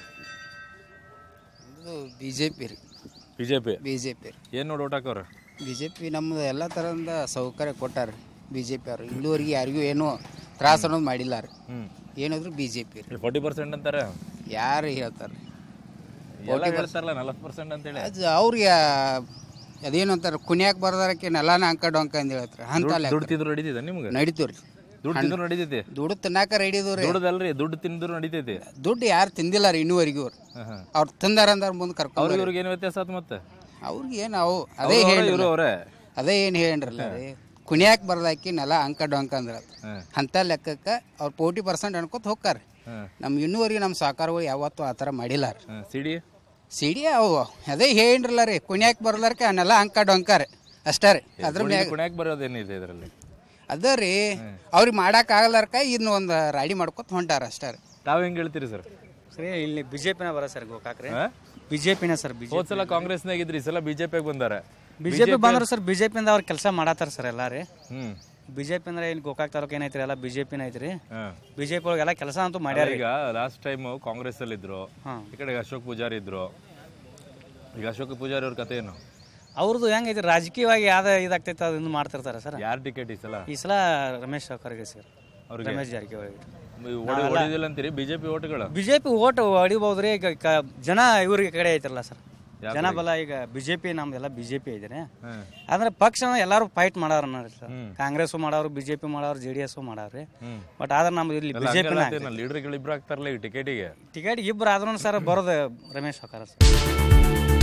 ಇದು ಬಿ ಜೆ ಪಿ ರೀ B J P B J P ರೀ ಏನು ನೋಡಿ ಓಟ್ ಹಾಕೋರ ಬಿ ಜೆ ಪಿ ನಮ್ಮದು ಎಲ್ಲ ಥರದ ಸೌಕರ್ಯ ಕೊಟ್ಟಾರ ಬಿ ಜೆ ಪಿ ಅವರು ಇಲ್ಲಿವರೆಗೆ ಯಾರಿಗೂ ಏನೂ ತ್ರಾಸ ಅನ್ನೋದು ಮಾಡಿಲ್ಲ ರೀ ಹ್ಞೂ ಏನಾದ್ರು ಬಿ ಜೆ ಪಿ ರೀ ಫೋರ್ಟಿ ಪರ್ಸೆಂಟ್ ಅಂತಾರೆ ಯಾರು ಹೇಳ್ತಾರೆ ಎಲ್ಲ ಹೇಳ್ತಾರಲ್ಲ ನಲವತ್ತು ಪರ್ಸೆಂಟ್ ಅಂತೇಳಿ ಅದು ಅವ್ರಿಗೆ ಅದೇನು ಅಂತಾರೆ ಕುಣಿಯಾಕ ಬರ್ದಾರಕ್ಕೆ ನೆಲಾನ ಅಂಕ ಡೊಂಕ ಅಂತ ಹೇಳ್ತಾರೆ ಅಂತ ದುಡ್ಡು ತಿಂದ್ರು ನಡೀತಿದೆ ನಿಮ್ಗೆ ನಡೀತೀವಿ ರೀ ದುಡ್ಡು ತಿಂದ್ರು ನಡೀತೈತಿ ದುಡ್ಡು ತಿನ್ನಾಕ ರೆಡಿ ರೀ ದುಡ್ಡದಲ್ರಿ ದುಡ್ಡು ತಿಂದ್ರು ನಡೀತೈತಿ ದುಡ್ಡು ಯಾರು ತಿಂದಿಲ್ಲ ರೀ ಇನ್ನೂವರೆಗೂ ಅವ್ರು ಹಾಂ ಹಾಂ ಅವ್ರು ತಿಂದಾರ ಅಂದಾರ ಮುಂದೆ ಕರ್ಕೊಂಡು ಅವ್ರಿಗೆ ಇವ್ರಿಗೆ ಏನು ವ್ಯತ್ಯಾಸ ಆತ್ ಮತ್ತೆ ಅವ್ರಿಗೆ ಏನು ಅವು ಅದೇ ಅವ್ರು ಹೇಳಿ ಇವ್ರು ಅವರೇ ಅದೇ ಏನು ಹೇಳ್ರಲ್ಲ ರೀ ಕುಣಿಯಾಕ ಬರ್ದಾಕಿ ನೆಲ ಅಂಕ ಡೊಂಕ ಅಂದ್ರೆ ಹಾಂ ಅಂತ ಲೆಕ್ಕಕ್ಕೆ ಅವ್ರು ಫೋರ್ಟಿ ಪರ್ಸೆಂಟ್ ಅನ್ಕೋತ ಹೋಗ್ತಾರೆ ಹಾಂ ನಮ್ಮ ಇನ್ನೂವರೆಗೆ ನಮ್ಮ ಸಾಕಾರಗಳು ಯಾವತ್ತೂ ಆ ಥರ ಮಾಡಿಲ್ಲ ರೀ ಹಾಂ ಸಿ ಡಿ ಸಿಡಿ ಅವು ಅದೇ ಹೇಳಿರಲ್ಲ ರೀ ಕುಣಿಯಾಕ ಬರ್ಲಾರ್ಕ ಅವನ್ನೆಲ್ಲ ಅಂಕ ಡೊಂಕಾರ ಅಷ್ಟೇ ರೀ ಅದ್ರ ಮ್ಯಾಗ ಕುಣ್ಯಾಕ್ ಬರೋದೇನಿದೆ ಇದರಲ್ಲಿ ಅದ ರೀ ಅವ್ರಿಗೆ ಮಾಡಕ್ ಆಗಲಾರ್ಕ ಇನ್ನು ಒಂದು ರಾಡಿ ಮಾಡ್ಕೊತ ಹೊಂಟಾರ ಅಷ್ಟೇ ರೀ ತಾವು ಹೆಂಗ್ ಹೇಳ್ತೀರಿ ಸರ್ ಸರಿ ಇಲ್ಲಿ ಬಿ ಜೆ ಪಿನ ಬರ ಸರ್ ಗೋಕಾಕ್ರಿ ಹಾ? ಬಿ ಜೆ ಪಿನ ಸರ್ ಬಿ ಹೋದ್ ಸಲ ಕಾಂಗ್ರೆಸ್ನಾಗ ಇದ್ರಿ ಈ ಸಲ ಬಿಜೆಪಿಗೆ ಬಂದಾರೆ ಬಿ ಜೆ ಪಿ ಬಂದ್ರೆ ಸರ್ ಬಿ ಜೆ ಪಿಯಿಂದ ಅವ್ರು ಕೆಲಸ ಮಾಡತ್ತಾರ ಸರ್ ಎಲ್ಲ ರೀ ಹ್ಮ್ ಬಿ ಜೆ ಪಿ ಅಂದ್ರೆ ಇಲ್ಲಿ ಗೋಕಾಕ್ ತಾಲೂಕು ಏನೈತ್ರಿ ಎಲ್ಲ ಬಿ ಜೆ ಪಿನ ಐತ್ರಿ ಹಾಂ ಬಿ ಜೆ ಪಿ ಒಳಗೆಲ್ಲ ಕೆಲಸ ಅಂತೂ ಮಾಡ್ಯಾರ ಈಗ ಲಾಸ್ಟ್ ಟೈಮ್ ಕಾಂಗ್ರೆಸ್ ಅಲ್ಲಿ ಇದ್ರು ಹಾಂ. ಈ ಕಡೆ ಅಶೋಕ್ ಪೂಜಾರಿ ಇದ್ರು ಈಗ ಅಶೋಕ್ ಪೂಜಾರಿ ಅವ್ರ ಕತೆ ಏನು ಅವ್ರದ್ದು ಹೆಂಗೈತಿ ರಾಜಕೀಯವಾಗಿ ಯಾವ್ದು ಇದಾಗ್ತೈತೆ ಅದನ್ನು ಮಾಡ್ತಿರ್ತಾರೆ ಸರ್ ಯಾರ್ ಟಿಕೆಟ್ ಈ ಸಲ ಈ ಸಲ ರಮೇಶ್ ಸಾವ್ಕರ್ಗೆ ಸರ್ ಅವ್ರಿಗೆ ರಮೇಶ್ ಜಾರಕಿಹೊಳಿ ಹೊಡಿದಿಲ್ಲ ಅಂತೀರಿ ಬಿಜೆಪಿ ಓಟ್ಗಳು ಬಿ ಜೆ ಪಿ ಓಟ್ ಹೊಡಿಬಹುದು ರೀ ಈಗ ಕ- ಜನ ಇವ್ರಿಗೆ ಕಡೆ ಐತ್ರಲ್ಲ ಸರ್ ಜನ ಬಲ ಈಗ ಬಿ ಜೆ ಪಿ ನಮ್ದೆಲ್ಲ ಬಿ ಜೆ ಪಿ ಐತ್ರಿ ಹ್ಮ್. ಅಂದ್ರೆ ಪಕ್ಷ ಎಲ್ಲಾರು ಫೈಟ್ ಮಾಡಾರ ಸರ್ ಹ್ಮ್. ಕಾಂಗ್ರೆಸ್ ಮಾಡೋರು ಬಿ ಜೆ ಪಿ ಮಾಡೋರು ಜೆ ಡಿ ಎಸ್ ಮಾಡಾವ್ರಿ ಹ್ಮ್. ಬಟ್ ಆದ್ರೆ ನಮ್ದು ಇಲ್ಲಿ ಬಿ ಜೆ ಪಿನ ಲೀಡರ್ಗಳು ಇಬ್ರು ಆಗ್ತಾರಲ್ಲ ಈಗ ಟಿಕೆಟಿಗೆ ಟಿಕೆಟ್ ಇಬ್ರು ಆದ್ರೂ ಸರ್ ಬರೋದು ರಮೇಶ್ ಸಾವ್ಕಾರ ಸರ್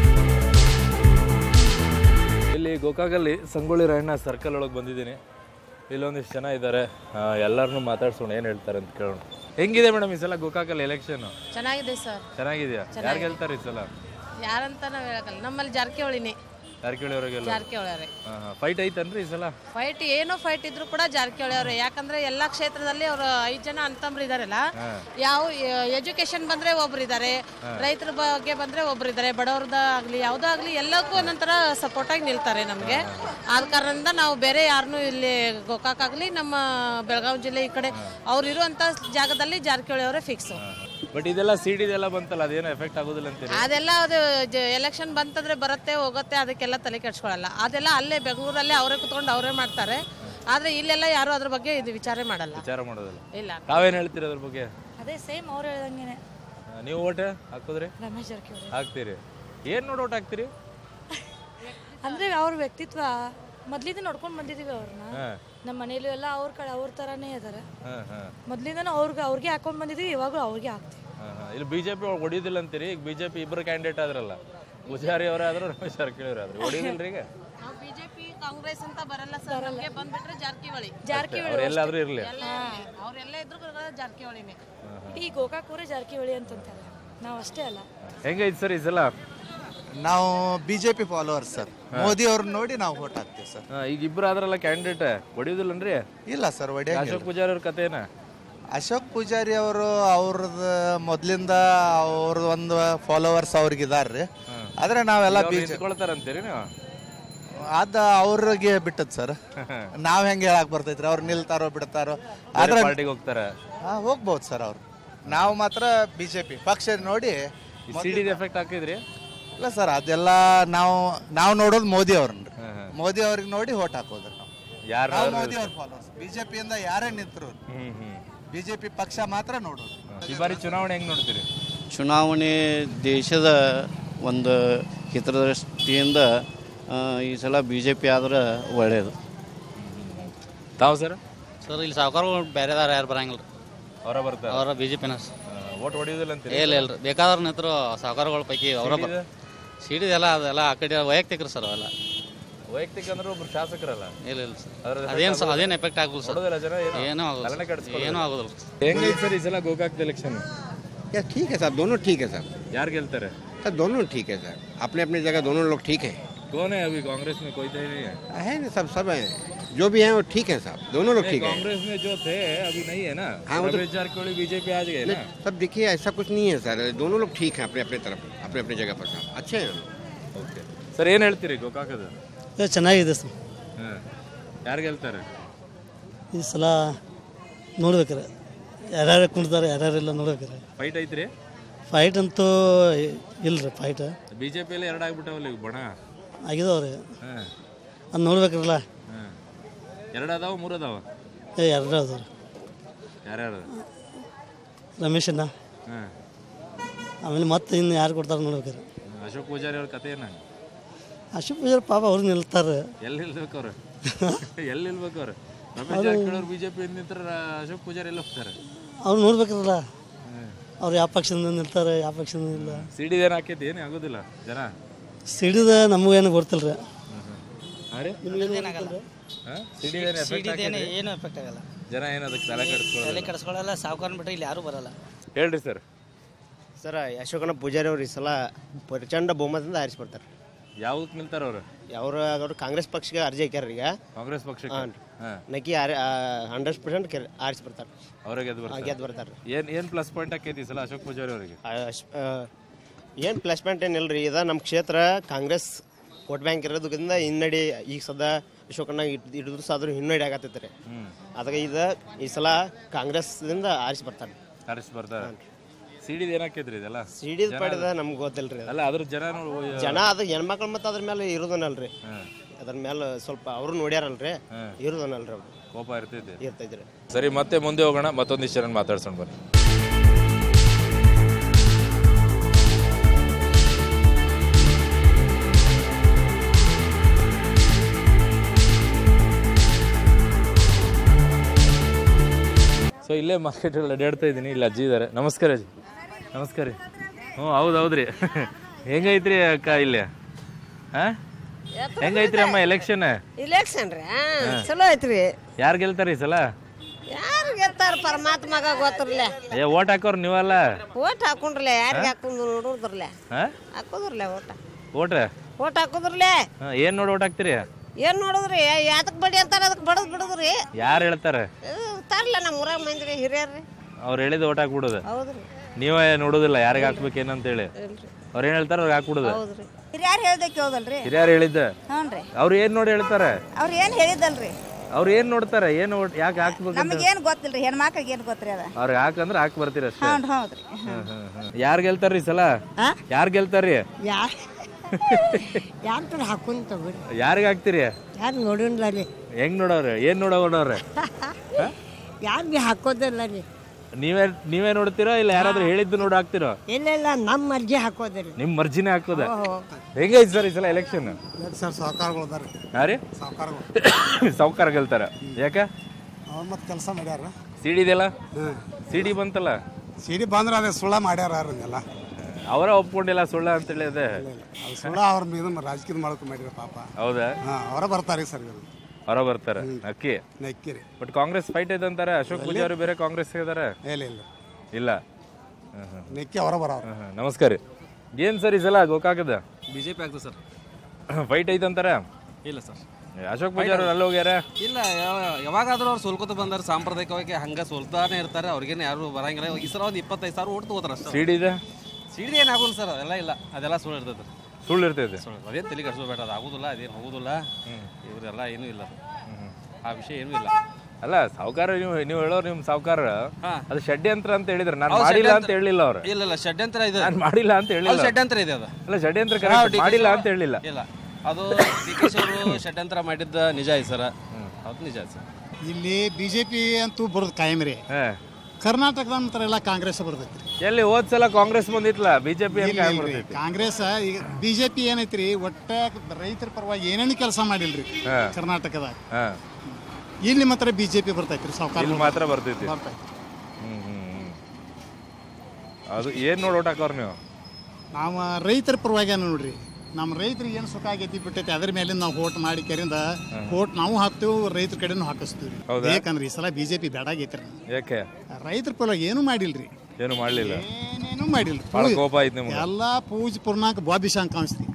ಇಲ್ಲಿ ಗೋಕಾಕಲ್ಲಿ ಸಂಗೊಳ್ಳಿ ರಾಯಣ್ಣ ಸರ್ಕಲ್ ಒಳಗೆ ಬಂದಿದ್ದೀನಿ ಇಲ್ಲೊಂದಿಷ್ಟು ಜನ ಇದ್ದಾರೆ ಎಲ್ಲರನ್ನೂ ಮಾತಾಡ್ಸೋಣ ಏನು ಹೇಳ್ತಾರೆ ಅಂತ ಕೇಳೋಣ ಹೆಂಗಿದೆ ಮೇಡಮ್ ಈ ಸಲ ಗೋಕಾಕಲ್ಲಿ ಎಲೆಕ್ಷನ್ ಚೆನ್ನಾಗಿದೆ ಸರ್ ಚೆನ್ನಾಗಿದೆಯಾ ಯಾರು ಗೆಲ್ತಾರೆ ಈ ಸಲ ಯಾರಂತ ನಾವು ಹೇಳಕಲ್ಲ ನಮ್ಮಲ್ಲಿ ಜಾರಕಿಹೊಳಿನೇ ಜಾರಕಿಹೊಳಿ ಅವರಿಗೆಲ್ಲ ಜಾರಕಿಹೊಳಿ ಅವರೇ ಫೈಟ್ ಐತನ್ರಿ ಈ ಸಲ ಫೈಟ್ ಏನೋ ಫೈಟ್ ಇದ್ರು ಕೂಡ ಜಾರಕಿಹೊಳಿ ಅವರೇ ಯಾಕಂದ್ರೆ ಎಲ್ಲಾ ಕ್ಷೇತ್ರದಲ್ಲಿ ಅವರು ಐದು ಜನ ಅಂತಂಬ್ರು ಇದಾರಲ್ಲ ಯಾವ ಎಜುಕೇಶನ್ ಬಂದ್ರೆ ಒಬ್ರು ಇದಾರೆ ರೈತರ ಬಗ್ಗೆ ಬಂದ್ರೆ ಒಬ್ರು ಇದಾರೆ ಬಡವ್ರದ ಆಗ್ಲಿ ಯಾವ್ದೋ ಆಗ್ಲಿ ಎಲ್ಲಕ್ಕೂ ಒಂದೊಂಥರ ಸಪೋರ್ಟ್ ಆಗಿ ನಿಲ್ತಾರೆ ನಮ್ಗೆ ಆದ ಕಾರಣದಿಂದ ನಾವು ಬೇರೆ ಯಾರನ್ನೂ ಇಲ್ಲಿ ಗೋಕಾಕ್ ಆಗ್ಲಿ ನಮ್ಮ ಬೆಳಗಾವಿ ಜಿಲ್ಲೆ ಈ ಕಡೆ ಅವ್ರು ಇರುವಂತ ಜಾಗದಲ್ಲಿ ಜಾರಕಿಹೊಳಿ ಅವರೇ ಫಿಕ್ಸ್ ಬಟ್ ಇದೆಲ್ಲ ಸಿ ಡಿದೆಲ್ಲ ಬಂತಲ್ಲ ಅದೇನು ಎಫೆಕ್ಟ್ ಆಗೋದಿಲ್ಲ ಅಂತೀರಿ ಅದೆಲ್ಲ ಅದು ಎಲೆಕ್ಷನ್ ಬಂತಂದ್ರೆ ಬರುತ್ತೆ ಹೋಗುತ್ತೆ ಅದಕ್ಕೆಲ್ಲ ತಲೆ ಕೆಡ್ಸ್ಕೊಳಲ್ಲ ಅದೆಲ್ಲ ಅಲ್ಲೇ ಬೆಂಗಳೂರಲ್ಲೇ ಅವರೇ ಕುತ್ಕೊಂಡು ಅವರೇ ಮಾಡ್ತಾರೆ ಆದ್ರೆ ಇಲ್ಲೆಲ್ಲ ಯಾರು ಅದ್ರ ಬಗ್ಗೆ ಇದು ವಿಚಾರ ಮಾಡಲ್ಲ ವಿಚಾರ ಮಾಡೋದಿಲ್ಲ ಇಲ್ಲ ತಾವೇನು ಹೇಳ್ತೀರಿ ಅದ್ರ ಬಗ್ಗೆ ಅದೇ ಸೇಮ್ ಅವ್ರು ಹೇಳ್ದಂಗೆನೆ ಆ, ನೀವು ಓಟ್ ಹಾಕೋದ್ರಿ ರಮೇಶ್ ಜಾರಕಿಹೊಳಿ ಹಾಕ್ತೀರಿ ಏನು ನೋಡಿ ಓಟ್ ಹಾಕ್ತೀರಿ ಅಂದ್ರೆ ಅವ್ರ ವ್ಯಕ್ತಿತ್ವ ಮೊದ್ಲಿಂದ ನೋಡ್ಕೊಂಡು ಬಂದಿದೀವಿ ಅವ್ರನ್ನ ಹಾಂ ನಮ್ಮ ಮನೇಲಿ ಎಲ್ಲ ಅವ್ರ ಕಡೆ ಅವ್ರ ತರಾನೇ ಇದಾರೆ ಹಾಂ ಹಾಂ ಮೊದ್ಲಿಂದನೂ ಅವ್ರಿಗೆ ಅವ್ರಿಗೆ ಹಾಕೊಂಡ್ ಬಂದಿದೀವಿ ಇವಾಗೂ ಅವ್ರಿಗೆ ಹಾಕ್ತೀವಿ ಹಾಂ ಹಾಂ ಇಲ್ಲಿ ಬಿಜೆಪಿ ಹೊಡಿಯೋದಿಲ್ಲ ಅಂತೀರಿ ಈಗ ಬಿಜೆಪಿ ಇಬ್ಬರು ಕ್ಯಾಂಡಿಡೇಟ್ ಆದ್ರಲ್ಲ ಪೂಜಾರಿ ಅವರೇ ಆದ್ರು ರಮೇಶ್ ಜಾರಕಿಹೊಳಿ ಅವರೇ ಆದ್ರು ಹೊಡಿಯೋದಿಲ್ರಿ ಈಗ ನಾವು ಬಿಜೆಪಿ ಕಾಂಗ್ರೆಸ್ ಅಂತ ಬರಲ್ಲ ಸರ್ ನಮಗೆ ಬಂದ್ಬಿಟ್ರೆ ಜಾರಕಿಹೊಳಿ ಜಾರಕಿಹೊಳಿ ಅವ್ರು ಎಲ್ಲಾದ್ರೂ ಇರಲಿ ಎಲ್ಲ ಅವ್ರೆಲ್ಲ ಇದ್ರು ಕೂಡ ಜಾರಕಿಹೊಳಿನೇ ಈ ಗೋಕಾಕ್ ಊರೇ ಜಾರಕಿಹೊಳಿ ಅಂತಂತಾರೆ ನಾವು ಅಷ್ಟೇ ಅಲ್ಲ ಹೆಂಗೈತೆ ಸರ್ ಈ ಸಲ ನಾವು B J P followers sir Modi ಅವ್ರನ್ನ ನೋಡಿ ನಾವು ಓಟ್ ಹಾಕ್ತೀವಿ ಸರ್ ಹಾಂ ಈಗ ಇಬ್ಬರು ಆದ್ರಲ್ಲ ಕ್ಯಾಂಡಿಡೇಟ್ ಹೊಡಿಯೋದಿಲ್ಲನ್ರಿ ಇಲ್ಲ ಸರ್ ಒಡೆಯ ಅಶೋಕ್ ಪೂಜಾರಿ ಅವ್ರ ಕತೆ ಏನ ಅಶೋಕ್ ಪೂಜಾರಿ ಅವರು ಅವ್ರದ್ದು ಮೊದ್ಲಿಂದ ಅವ್ರದ್ದು ಒಂದು ಫಾಲೋವರ್ಸ್ ಅವ್ರಿಗೆ ಇದಾರ್ರಿ ಆದ್ರೆ ನಾವೆಲ್ಲ ಬಿ ಜೆ ನಿಂತ್ಕೊಳ್ತಾರಂತೀರಿ ನೀವು ಅದ ಅವ್ರಿಗೆ ಬಿಟ್ಟದ್ ಸರ್ ನಾವ್ ಹೆಂಗೆ ಹೇಳಕ್ ಬರ್ತೈತ್ರಿ ಅವ್ರು ನಿಲ್ತಾರೋ ಬಿಡ್ತಾರೋ ಆದ್ರೆ ಪಾರ್ಟಿಗೆ ಹೋಗ್ತಾರೆ ಹಾ, ಹೋಗ್ಬೋದು ಸರ್ ಅವ್ರು ನಾವು ಮಾತ್ರ ಬಿಜೆಪಿ ಪಕ್ಷ ನೋಡಿ ಸಿ ಡಿ ಎಫೆಕ್ಟ್ ಹಾಕಿದ್ರಿ ಇಲ್ಲ ಸರ್ ಅದೆಲ್ಲ ನಾವು ನಾವು ನೋಡೋದು ಮೋದಿ ಅವ್ರನ್ನ ಹಾಂ ಹಾಂ ಮೋದಿ ಅವ್ರಿಗೆ ನೋಡಿ ಓಟ್ ಹಾಕೋದು ನಾವು ಯಾರು ನಾವು ಮೋದಿ ಅವ್ರ ಫಾಲೋವರ್ಸ್ ಬಿಜೆಪಿಯಿಂದ ಯಾರೇ ನಿಂತರು ಹ್ಞೂ ಹ್ಞೂ ಬಿಜೆಪಿ ಪಕ್ಷ ಮಾತ್ರ ನೋಡೋದು ಈ ಬಾರಿ ಚುನಾವಣೆ ಹೆಂಗ್ ನೋಡ್ತೀರಿ ಚುನಾವಣೆ ದೇಶದ ಒಂದು ಹಿತದೃಷ್ಟಿಯಿಂದ ಆ, ಈ ಸಲ ಬಿ ಜೆ ಪಿ ಆದ್ರೆ ಒಳ್ಳೆಯದು ತಾವು ಸರ್ ಸರ್ ಇಲ್ಲಿ ಸಾವುಕಾರಗಳು ಬೇರೆದಾರ ಯಾರು ಬರಂಗಿಲ್ಲ ಅವರ ಬರ್ತಾರೆ ಅವರ ಬಿ ಜೆ ಪಿನ ಓಟ್ ಹೊಡೆಯೋದಿಲ್ಲ ಅಂತ ಇಲ್ಲ ಇಲ್ಲ ಬೇಕಾದವ್ರ ನಿಂತರು ಸಾವುಕಾರಗಳ ಪೈಕಿ ಅವರ ಸಿಡಿದ? ಸಿಡಿದೆಲ್ಲ ಅದೆಲ್ಲ ಆ ಕಡೆ ವೈಯಕ್ತಿಕ ರೀ ಸರ್ ಅವೆಲ್ಲ ವೈಯಕ್ತಿಕ ಅಂದ್ರೆ ಒಬ್ರು ಶಾಸಕರಲ್ಲ ಇಲ್ಲ ಇಲ್ಲ ಸರ್ ಅದ್ರದ್ದು ಅದೇನು effect ಆಗೋದಿಲ್ಲ? ಅದೇನು ಎಫೆಕ್ಟ್ ಆಗುಲ್ಲ ಸರ್ ನೋಡೋದಿಲ್ಲ ಜನ ಏನು? ಏನೂ ಆಗೋದಿಲ್ಲ ತಲೆನೇ ಕೆಡಿಸ್ಕೊಳ್ಳೋದಿಲ್ಲ. ಏನೂ ಆಗೋದಿಲ್ಲ ಹೆಂಗೈತೆ ಸರ್ ಈ ಸಲ ಗೋಕಾಕ್ ಇಲೆಕ್ಷನ್ क्या ठीक है साहब दोनों ठीक है साहब ಯಾರು ಗೆಲ್ತಾರೆ सर दोनों ठीक है सर अपने अपने जगह दोनों लोग ठीक है कौन है अभी कांग्रेस में कोई तो ही नहीं है है ना सब सब है जो भी है वो ठीक है साहब दोनों लोग नहीं, ठीक है कांग्रेस में जो थे अभी नहीं है ना हाँ, वो तो- रमेश जारकिहोली बीजेपी आज गए ना नहीं, सब देखिए ऐसा कुछ नहीं है सर दोनों लोग ठीक हैं अपने अपने तरफ अपने अपने जगह पर साहब अच्छे हैं ಸರ್ ಏನ್ ಹೇಳ್ತೀರಿ ಗೋಕಾಕದ ಚೆನ್ನಾಗಿದೆ ಸರ್ ಹಾಂ ಯಾರು ಗೆಲ್ತಾರೆ ಈ ಸಲ ನೋಡ್ಬೇಕ್ರೆ ಯಾರ್ಯಾರು ಕುಣಿತಾರೆ ಯಾರ್ಯಾರಿಲ್ಲ ನೋಡ್ಬೇಕ್ರೆ ಫೈಟ್ ಐತ್ರಿ ಫೈಟ್ ಅಂತೂ ಇಲ್ರಿ ಫೈಟ್ ಬಿಜೆಪಿಯಲ್ಲಿ ಎರಡು ಆಗ್ಬಿಟ್ಟವಲ್ಲ ಈಗ ಬಣ ಆಗಿದಾವ್ರಿ ಹಾಂ ಅದು ನೋಡ್ಬೇಕ್ರಲ್ಲ ಹಾಂ ಎರಡು ಅದಾವ ಮೂರು ಅದಾವ ಏ ಎರಡು ಅದಾವ್ರಿ ಯಾರ್ಯಾರು ರಮೇಶಣ್ಣ ಹಾಂ ಆಮೇಲೆ ಮತ್ತೆ ಇನ್ನು ಯಾರು ಕೊಡ್ತಾರೆ ನೋಡ್ಬೇಕ್ರೆ ಅಶೋಕ್ ಪೂಜಾರಿ ಅವ್ರ ಕತೆ ಏನ ಅಶೋಕ್ ಪೂಜಾರಿ ಪಾಪ ಅವ್ರು ನಿಲ್ತಾರೆ ಎಲ್ಲಿ ನಿಲ್ಬೇಕು ಅವ್ರು ಎಲ್ಲಿ ನಿಲ್ಬೇಕು ಅವ್ರು ರಮೇಶ್ ಅದು- ಜಾರಕಿಹೊಳಿ ಅವ್ರು ಬಿಜೆಪಿ ನಿಂತರ ಅಶೋಕ್ ಪೂಜಾರಿ ಎಲ್ಲ ಹೋಗ್ತಾರೆ ಅವ್ರು ನೋಡ್ಬೇಕ್ರಲ್ಲ ಅವ್ರು ಯಾವ ಪಕ್ಷದಿಂದ ನಿಲ್ತಾರೆ ಯಾವ ಪಕ್ಷದಿಂದ ಇಲ್ಲ ಸಿಡಿ ಏನು ಹಾಕೈತಿ ಏನು ಆಗೋದಿಲ್ಲ ಜನ ಸಿಡಿದ ನಮಗೇನು ಗೊತ್ತಿಲ್ಲ ರೀ ಹಾಂ ರೀ ಹಾಂ ಸಿಡಿ ಏನು effect ಸಿಡಿದೇನು ಹಾಕೈತಿ? ಏನು ಎಫೆಕ್ಟ್ ಆಗಲ್ಲ ಜನ ಏನು ಅದಕ್ಕೆ ತಲೆ ತಲೆ ಕೆಡಿಸ್ಕೊಳ್ಳೋದಿಲ್ಲ ಕೆಡಿಸ್ಕೊಳ್ಳಲ್ಲ ಸಾವುಕಾರ ಬಿಟ್ಟರೆ ಇಲ್ಲಿ ಯಾರೂ ಬರಲ್ಲ ಹೇಳ್ರಿ ಸರ್ ಸರ್ ಅಶೋಕನ ಪೂಜಾರಿ ಅವರು ಈ ಸಲ ಪ್ರಚಂಡ ಬಹುಮತದಿಂದ ಆರಿಸಿ ಬರ್ತಾರೆ ಯಾವ್ದಕ್ಕೆ ನಿಲ್ತಾರ ಅವ್ರು ಅವರು ಅವರು ಕಾಂಗ್ರೆಸ್ ಪಕ್ಷಕ್ಕೆ ಅರ್ಜಿ ಹಾಕ್ಯಾರ ಈಗ ಕಾಂಗ್ರೆಸ್ ಪಕ್ಷಕ್ಕೆ ಹಾಂ ಹಾಂ ನಕ್ಕಿ ಹಂಡ್ರೆಡ್ ಪರ್ಸೆಂಟ್ ಆರಿಸಿ ಬರ್ತಾರೆ ಅವ್ರಿಗೆ ಗೆದ್ದು ಬರ್ತಾರೆ ಗೆದ್ದು ಬರ್ತಾರೆ ಏನು ಏನು ಪ್ಲಸ್ ಪಾಯಿಂಟ್ ಆಕೈತಿ ಈ ಸಲ ಅಶೋಕ್ ಪೂಜಾರಿ ಅವರಿಗೆ ಏನು ಪ್ಲಸ್ ಪಾಯಿಂಟ್ ಏನಿಲ್ಲ ರೀ ಇದ ನಮ್ಮ ಕ್ಷೇತ್ರ ಕಾಂಗ್ರೆಸ್ ವೋಟ್ ಬ್ಯಾಂಕ್ ಇರೋದ್ರಿಂದ ಹಿನ್ನಡಿ ಈಗ ಸದಾ ಅಶೋಕಣ್ಣ ಹಿಡಿದ್ರು ಸಾದ್ರು ಹಿನ್ನಡಿ ಆಗತ್ತೈತೆ ರೀ ಹ್ಮ್. ಅದಕ್ಕೆ ಇದ ಈ ಸಲ ಕಾಂಗ್ರೆಸ್ದಿಂದ ಆರಿಸಿ ಬರ್ತಾರೆ ಆರಿಸಿ ಬರ್ತಾರೆ ಸಿಡಿದ ಏನಾಕೈತ್ರಿ ಇದೆಲ್ಲ ಸಿಡಿದ ಜನ- ಪಡೆದ ನಮ್ಗೆ ಗೊತ್ತಿಲ್ಲ ರೀ ಅಲ್ಲ ಅದ್ರ ಜನ ಜನ ಅದು ಹೆಣ್ಮಕ್ಳು ಮತ್ತು ಅದ್ರ ಮೇಲೆ ಇರೋದನಲ್ರಿ ಅದ್ರ ಮೇಲೆ ಸ್ವಲ್ಪ ಅವರು ನೋಡ್ಯಾರಲ್ರಿ ಇರೋದನಲ್ರಿ ಅವ್ರು ಕೋಪ ಇರ್ತೈತಿ ಇರ್ತೈತ್ರಿ ಸರಿ ಮತ್ತೆ ಮುಂದೆ ಹೋಗೋಣ ಮತ್ತೊಂದಿಷ್ಟು ಜನ ಮಾತಾಡ್ಸೋಣ ಬನ್ನಿ ಸೊ ಇಲ್ಲೇ ಮಾರ್ಕೆಟಲ್ಲಿ ಅಡ್ಡಾಡ್ತಾ ಇದ್ದೀನಿ ಇಲ್ಲಿ ಅಜ್ಜಿ ಇದ್ದಾರೆ ನಮಸ್ಕಾರ ಅಜ್ಜಿ ನಮಸ್ಕಾರ ರೀ ಹ್ಞೂ ಹೌದು ಹೌದ್ರಿ ಹೆಂಗೈತ್ರಿ ಅಕ್ಕ ಇಲ್ಲಿ ಹಾಂ ಹೆಂಗೈತ್ರಿ ಅಮ್ಮ ಎಲೆಕ್ಷನ್ ಇಲೆಕ್ಷನ್ ರೀ ಹಾ. ಚಲೋ ಐತ್ರಿ ಯಾರು ಗೆಲ್ತಾರ ಈ ಸಲ ಯಾರು ಗೆತ್ತಾರ ಪರಮಾತ್ಮಗ ಗೊತ್ತಿರ್ಲೆ ಏ ಓಟ್ ಹಾಕೋರು ನೀವಲ್ಲ ಓಟ್ ಹಾಕೊಂಡ್ರಲೆ ಯಾರಿಗೆ ಹಾಕೊಂಡು ನೋಡಿದ್ರಲೆ ಹಾಂ ಹಾಕೋದ್ರಲೆ ಓಟ ಓಟ್ ಓಟ್ ಹಾಕೋದ್ರಲೆ ಹಾಂ ಏನು ನೋಡಿ ಓಟ್ ಹಾಕ್ತೀರಿ ಏನ್ ನೋಡಿದ್ರಿ ಯಾತಕ್ ಬಡಿ ಅಂತಾರ ಅದಕ್ಕೆ ಬಡದ್ ಬಿಡುದ್ರಿ ಯಾರು ಹೇಳ್ತಾರೆ ತರ್ಲ ನಮ್ಮ ಊರಾಗ ಮಂದಿರಿ ಹಿರಿಯರ್ರಿ ಅವ್ರು ಹೇಳಿದ ಓಟ್ ಹಾಕ್ಬಿಡೋದು ಹೌದ್ರಿ ನೀವೇ ನೋಡೋದಿಲ್ಲ ಯಾರಿಗೆ ಹಾಕ್ಬೇಕೇನಂತೇಳಿ ಇಲ್ರಿ ಅವ್ರು ಏನು ಹೇಳ್ತಾರೆ ಅವ್ರಿಗೆ ಹಾಕ್ಬಿಡೋದು ಹೌದ್ರಿ ಹಿರಿಯರ್ ಹೇಳ್ದಕ್ಕೆ ಹೌದಲ್ರಿ ಹಿರಿಯರು ಹೇಳಿದ್ದ ಹ್ಞೂ ರೀ ಅವ್ರು ಏನು ನೋಡಿ ಹೇಳ್ತಾರೆ ಅವ್ರು ಏನು ಹೇಳಿದಲ್ರಿ ಅವ್ರು ಏನು ನೋಡ್ತಾರೆ ಏನು ಓಟ್ ಯಾಕೆ ಹಾಕ್ಬೇಕಂತ ನಮಗೇನು ಗೊತ್ತಿಲ್ರಿ ಹೆಣ್ಮಕ್ಳಿಗೆ ಏನು ಗೊತ್ತ್ರಿ ಅದ ಅವ್ರಿಗೆ ಹಾಕಂದ್ರೆ ಹಾಕಿ ಬರ್ತೀರ ಅಷ್ಟೇ ಹ್ಞೂ ಹೌದ್ರಿ ಯಾರು ಗೆಲ್ತಾರ್ರಿ ಈ ಸಲ ಯಾರು ಗೆಲ್ತಾರ್ರಿ ಯಾರು ಯಾರು ಹಾಕೊಂಡ್ ತಗೋರಿ ಯಾರಿಗೆ ಹಾಕ್ತೀರಿ ಯಾರು ನೋಡಿಲ್ಲ ರೀ ಹೆಂಗ್ ನೋಡೋರು ಏನ್ ನೋಡೋವ್ರೆ ಯಾರು ಭೀ ಹಾಕೋದಿಲ್ಲ ರೀ ನೀವೇ ನೀವೇ ನೋಡ್ತೀರೋ ಇಲ್ಲ ಯಾರಾದ್ರೂ ಹೇಳಿದ್ದು ನೋಡಿ ಹಾಕ್ತಿರೋ ಇಲ್ಲ ಇಲ್ಲ ನಮ್ಮ ಅರ್ಜಿ ಹಾಕೋದಿಲ್ಲ ನಿಮ್ ಮರ್ಜಿನೇ ಹಾಕೋದ ಓಹೋ. ಹೆಂಗೈತಿ ಸರ್ ಈ ಸಲ ಎಲೆಕ್ಷನ್ ಸರ್ ಸಹಕಾರಗಳು ಅದಾರ ಯಾರಿ ಸಹಕಾರಗಳು ಸಾವುಕಾರ ಗೆಲ್ತಾರ ಯಾಕ ಅವ್ರು ಮತ್ತೆ ಕೆಲಸ ಮಾಡ್ಯಾರ ಸಿಡಿದೆಲ್ಲ ಸಿಡಿ ಬಂತಲ್ಲ ಸಿಡಿ ಬಂದ್ರೆ ಅದೇ ಸುಳ್ಳ ಮಾಡ್ಯಾರ ಅವ್ರನ್ನೆಲ್ಲ ಅವರ ಒಪ್ಕೊಂಡಿಲ್ಲ ಸುಳ್ಳ ಅಂತ ಹೇಳಿದೆ ಅದು ಸುಳ್ಳ ಅವ್ರ మీద ರಾಜಕೀಯ ಮಾಡ್ಕೊಂಡು ಮಾಡ್ಯಾರ ಪಾಪ ಹೌದಾ ಹಾ ಅವರ ಬರ್ತಾರೆ ಸರ್ ಇವ್ರು ಹೊರ ಬರ್ತಾರ ಅಕ್ಕಿ ನಕ್ಕಿರಿ ಬಟ್ ಕಾಂಗ್ರೆಸ್ ಫೈಟ್ ಇದೆ ಅಂತಾರೆ ಅಶೋಕ್ ಪೂಜಾರಿ ಬೇರೆ ಕಾಂಗ್ರೆಸ್ ಇದಾರೆ ಇಲ್ಲ ಇಲ್ಲ ಇಲ್ಲ ಹ್ಮ್, ಹ್ಮ್. ನೆಕ್ಕಿ ಅವರ ಬರೋರು ಹ್ಮ್, ಹ್ಮ್. ನಮಸ್ಕಾರ ರೀ ಏನ್ ಸರ್ ಈ ಸಲ ಗೋಕಾಕದ ಬಿಜೆಪಿ ಆಗ್ತದೆ ಸರ್ ಫೈಟ್ ಐತಂತಾರ ಇಲ್ಲ ಸರ್ ಅಶೋಕ್ ಪೂಜಾರಿ ಅವ್ರು ಅಲ್ಲಿ ಹೋಗ್ಯಾರ ಇಲ್ಲ ಯಾವ- ಯಾವಾಗಾದ್ರೂ ಅವ್ರು ಸೋಲ್ಕೋತ ಬಂದಾರೆ ಸಾಂಪ್ರದಾಯಿಕವಾಗಿ ಹಂಗ ಸೋಲ್ತಾನೆ ಇರ್ತಾರೆ ಅವ್ರಿಗೇನು ಯಾರು ಬರಂಗಿಲ್ಲ ಈ ಸಲ ಒಂದು ಇಪ್ಪತ್ತೈದು ಸಾವಿರ ಓಟ್ ತಗೋತಾರ ಅಷ್ಟೇ ಸಿಡಿ ಇದೆ ಸಿಡಿ ಏನು ಆಗೋಲ್ಲ ಸರ್ ಅದೆಲ್ಲ ಇಲ್ಲ ಅದೆಲ್ಲ ಸುಳ್ಳು ಇರ್ತೈತೆ ಸುಳ್ಳು ಇರ್ತೈತೆ ಸುಳ್ಳು ಅದೇನು ತಲೆ ಕಟ್ಸೋಬೇಡ ಅದು ಆಗೋದಿಲ್ಲ ಅದೇನು ಹೋಗೋದಿಲ್ಲ ಇವರೆಲ್ಲ ಏನೂ ಇಲ್ಲ ಆ ವಿಷಯ ಏನೂ ಇಲ್ಲ ಅಲ್ಲ ಸಾವುಕಾರ ನೀವು ನೀವು ಹೇಳೋರು ನಿಮ್ ಸಾವುಕಾರ ಹಾ. ಅದು ಷಡ್ಯಂತ್ರ ಅಂತ ಹೇಳಿದ್ರು ನಾನು ಹೌದು, ಮಾಡಿಲ್ಲ ಅಂತ ಷಡ್ಯಂತ್ರ. ಹೇಳಿಲ್ಲ ಅವ್ರು ಇಲ್ಲ ಇಲ್ಲ ಷಡ್ಯಂತ್ರ ಇದೆ ನಾನು ಮಾಡಿಲ್ಲ ಅಂತ ಹೇಳಿಲ್ಲ ಅದು ಷಡ್ಯಂತ್ರ ಇದೆ ಅದು ಅಲ್ಲ ಷಡ್ಯಂತ್ರ ಹಾ, correct, ಡಿ ಕೆ ಮಾಡಿಲ್ಲ ಶಿವ- ಅಂತ ಹೇಳಿಲ್ಲ ಇಲ್ಲ ಅದು ಡಿ ಕೆ ಅವರು ಷಡ್ಯಂತ್ರ ಮಾಡಿದ್ದ ನಿಜ ಐತೆ ಸರ್ ಹೌದು ನಿಜ ಸರ್ ಇಲ್ಲಿ ಬಿ ಜೆ ಪಿ ಅಂತೂ ಬರೋದು ಕಾಯಂ ರೀ ಕರ್ನಾಟಕದ ನಂತರ ಎಲ್ಲ ಕಾಂಗ್ರೆಸ್ ಬರ್ತೈತಿ ಎಲ್ಲಿ ಹೋದ್ ಸಲ ಕಾಂಗ್ರೆಸ್ ಬಂದಿತ್ತಲ್ಲ ಬಿಜೆಪಿ ಇಲ್ಲ, ಇಲ್ರಿ. ಕಾಂಗ್ರೆಸ್ ಈಗ ಬಿಜೆಪಿ ಏನೈತ್ರಿ ಒಟ್ಟ ರೈತರ ಪರವಾಗಿ ಏನೇನು ಕೆಲಸ ಮಾಡಿಲ್ರಿ ಹಾ. ಕರ್ನಾಟಕದಾಗ ಹಾ ಇಲ್ಲಿ ಮಾತ್ರ ಬಿಜೆಪಿ ಬರ್ತೈತ್ರಿ ಸಾವುಕಾರ ಇಲ್ಲಿ ಮಾತ್ರ ಬರ್ತೈತಿ ಬರ್ತೈತಿ ಹ್ಮ್ ಹ್ಮ್ ಹ್ಮ್. ಅದು ಏನ್ ನೋಡಿ ಓಟ್ ಹಾಕೋರ್ ನೀವು ನಾವು ರೈತರ ಪರವಾಗಿ ನೋಡ್ರಿ ನಮ್ಮ ರೈತರಿಗೆ ಏನು ಸುಖ ಆಗೈತಿ ಬಿಟ್ಟೈತಿ ಅದ್ರ ಮೇಲೆ ನಾವು ಹೋಟ್ ಮಾಡಿ ಕೆರಿಂದ ಹೋಟ್ ನಾವು ಹಾಕ್ತೇವೆ ರೈತರ ಕಡೆನೂ ಹಾಕಿಸ್ತೀವಿ ಹೌದಾ? ಬೇಕಂದ್ರೆ ಈ ಸಲ ಬಿಜೆಪಿ ಬೇಡ ಆಗೈತ್ರಿ ಯಾಕೆ ರೈತರ ಪರವಾಗಿ ಏನು ಮಾಡಿಲ್ರಿ ಏನು ಮಾಡ್ಲಿಲ್ಲ ಏನೇನು ಮಾಡಿಲ್ರಿ ಭಾಳ ಕೋಪ ಐತ್ ನಿಮ್ಗೆ ಎಲ್ಲಾ ಪೂಜೆ ಪೂರ್ಣಾಂಕ ಬಾಬಿ ಶಾಂಕ್ ಕಾಣಿಸ್ತಿ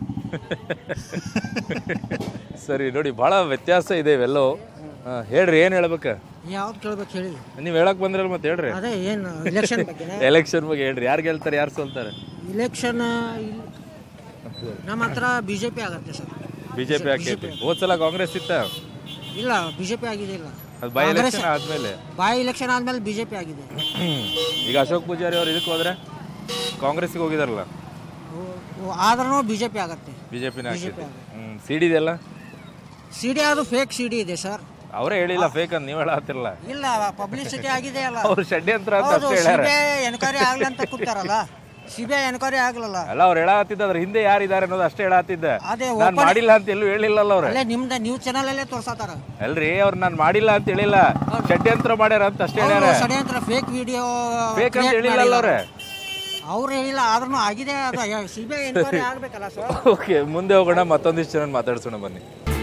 ಸರಿ ನೋಡಿ ಬಹಳ ವ್ಯತ್ಯಾಸ ಇದೆ ಇವೆಲ್ಲವೂ ಹಾ, ಹೇಳ್ರಿ ಏನ್ ಹೇಳ್ಬೇಕ ಯಾವ್ದು ಕೇಳ್ಬೇಕು ಹೇಳಿ ನೀವ್ ಹೇಳಕ್ ಬಂದ್ರಲ್ಲ ಮತ್ತೆ ಹೇಳ್ರಿ ಅದೇ ಏನು ಎಲೆಕ್ಷನ್ ಬಗ್ಗೆ ಎಲೆಕ್ಷನ್ ಬಗ್ಗೆ ಹೇಳ್ರಿ ಯಾರು ಗೆಲ್ತಾರೆ ಯಾರು ಸೋಲ್ತಾರೆ ಇಲೆಕ್ಷನ್ ನಮ್ಮ ಹತ್ರ ಬಿ ಜೆ ಪಿ ಆಗತ್ತೆ ಸರ್ ಬಿಜೆಪಿ ಹಾಕೈತಿ ಹೋದ್ ಸಲ ಕಾಂಗ್ರೆಸ್ ಇತ್ತ ಇಲ್ಲ ಬಿ ಜೆ ಪಿ ಆಗಿದೆ ಇಲ್ಲ ಅದು ಬೈ ಕಾಂಗ್ರೆಸ್- ಎಲೆಕ್ಷನ್ ಆದ್ಮೇಲೆ ಬಾಯ್ ಎಲೆಕ್ಷನ್ ಆದ್ಮೇಲೆ ಬಿ ಜೆ ಪಿ ಆಗಿದೆ ಈಗ ಅಶೋಕ್ ಪೂಜಾರಿ ಅವ್ರು ಇದಕ್ಕೆ ಹೋದ್ರೆ ಕಾಂಗ್ರೆಸ್ಗೆ ಹೋಗಿದಾರಲ್ಲ ಆದ್ರೂ ಬಿ ಜೆ ಪಿ ಆಗತ್ತೆ ಬಿಜೆಪಿನ BJP ಹಾಕಿದ್ದು ಹ್ಮ್ ಸಿಡಿದೆಲ್ಲ ಸಿ ಡಿ ಅದು ಫೇಕ್ ಸಿ ಡಿ ಇದೆ ಸರ್ ಅವರೇ ಹೇಳಿಲ್ಲ ಫೇಕ್ ಅಂತ ನೀವ್ ಹೇಳತ್ತಿರಲ್ಲ ಇಲ್ಲ ಪಬ್ಲಿಸಿಟಿ ಆಗಿದೆ ಅಲ್ಲ ಅವ್ರು ಷಡ್ಯಂತ್ರ ಅಂತ ಹೌದು ಅಷ್ಟೇ ಹೇಳ್ಯಾರ ಸಿಬಿಐ ಎನ್ಕ್ವೈರಿ ಆಗ್ಲಿ ಅಂತ ಕೂತಾರಲ್ಲ ಸಿಬಿಐ ಎನ್ಕ್ವೈರಿ ಆಗ್ಲಲ್ಲ ಅಲ್ಲ ಅವ್ರು ಹೇಳತ್ತಿದ್ದ ಅದ್ರ ಹಿಂದೆ ಯಾರಿದ್ದಾರೆ ಅನ್ನೋದು ಅಷ್ಟೇ ಹೇಳತ್ತಿದ್ದ ಅದೇ ನಾನ್ open- ಮಾಡಿಲ್ಲ ಅಂತ ಎಲ್ಲೂ ಹೇಳಿಲ್ಲಲ್ಲ ಅವ್ರೆ ಅಲ್ಲೇ ನಿಮ್ದ ನ್ಯೂಸ್ ಚಾನಲ್ ಅಲ್ಲೇ ತೋರ್ಸತ್ತಾರ ಅಲ್ರಿ ಅವ್ರು ನಾನ್ ಮಾಡಿಲ್ಲ ಅಂತ ಹೇಳಿಲ್ಲ ಷಡ್ಯಂತ್ರ ಮಾಡ್ಯಾರ ಅಂತ ಅಷ್ಟೇ ಹೇಳ್ಯಾರ ಷಡ್ಯಂತ್ರ ಫೇಕ್ ವಿಡಿಯೋ ಫೇಕ್ ಅಂತ ಹೇಳಿಲ್ಲ ಅವ್ರೆ ಅವ್ರು ಹೇಳಿಲ್ಲ ಆದ್ರೂ ಆಗಿದೆ ಅದು ಸಿಬಿಐ ಎನ್ಕ್ವೈರಿ ಆಗ್ಬೇಕಲ್ಲ ಸರ್ ಓಕೆ ಮುಂದೆ ಹೋಗೋಣ ಮತ್ತೊಂದಿಷ್ಟು ಜನ ಮಾತಾಡ್ಸೋಣ ಬನ್ನಿ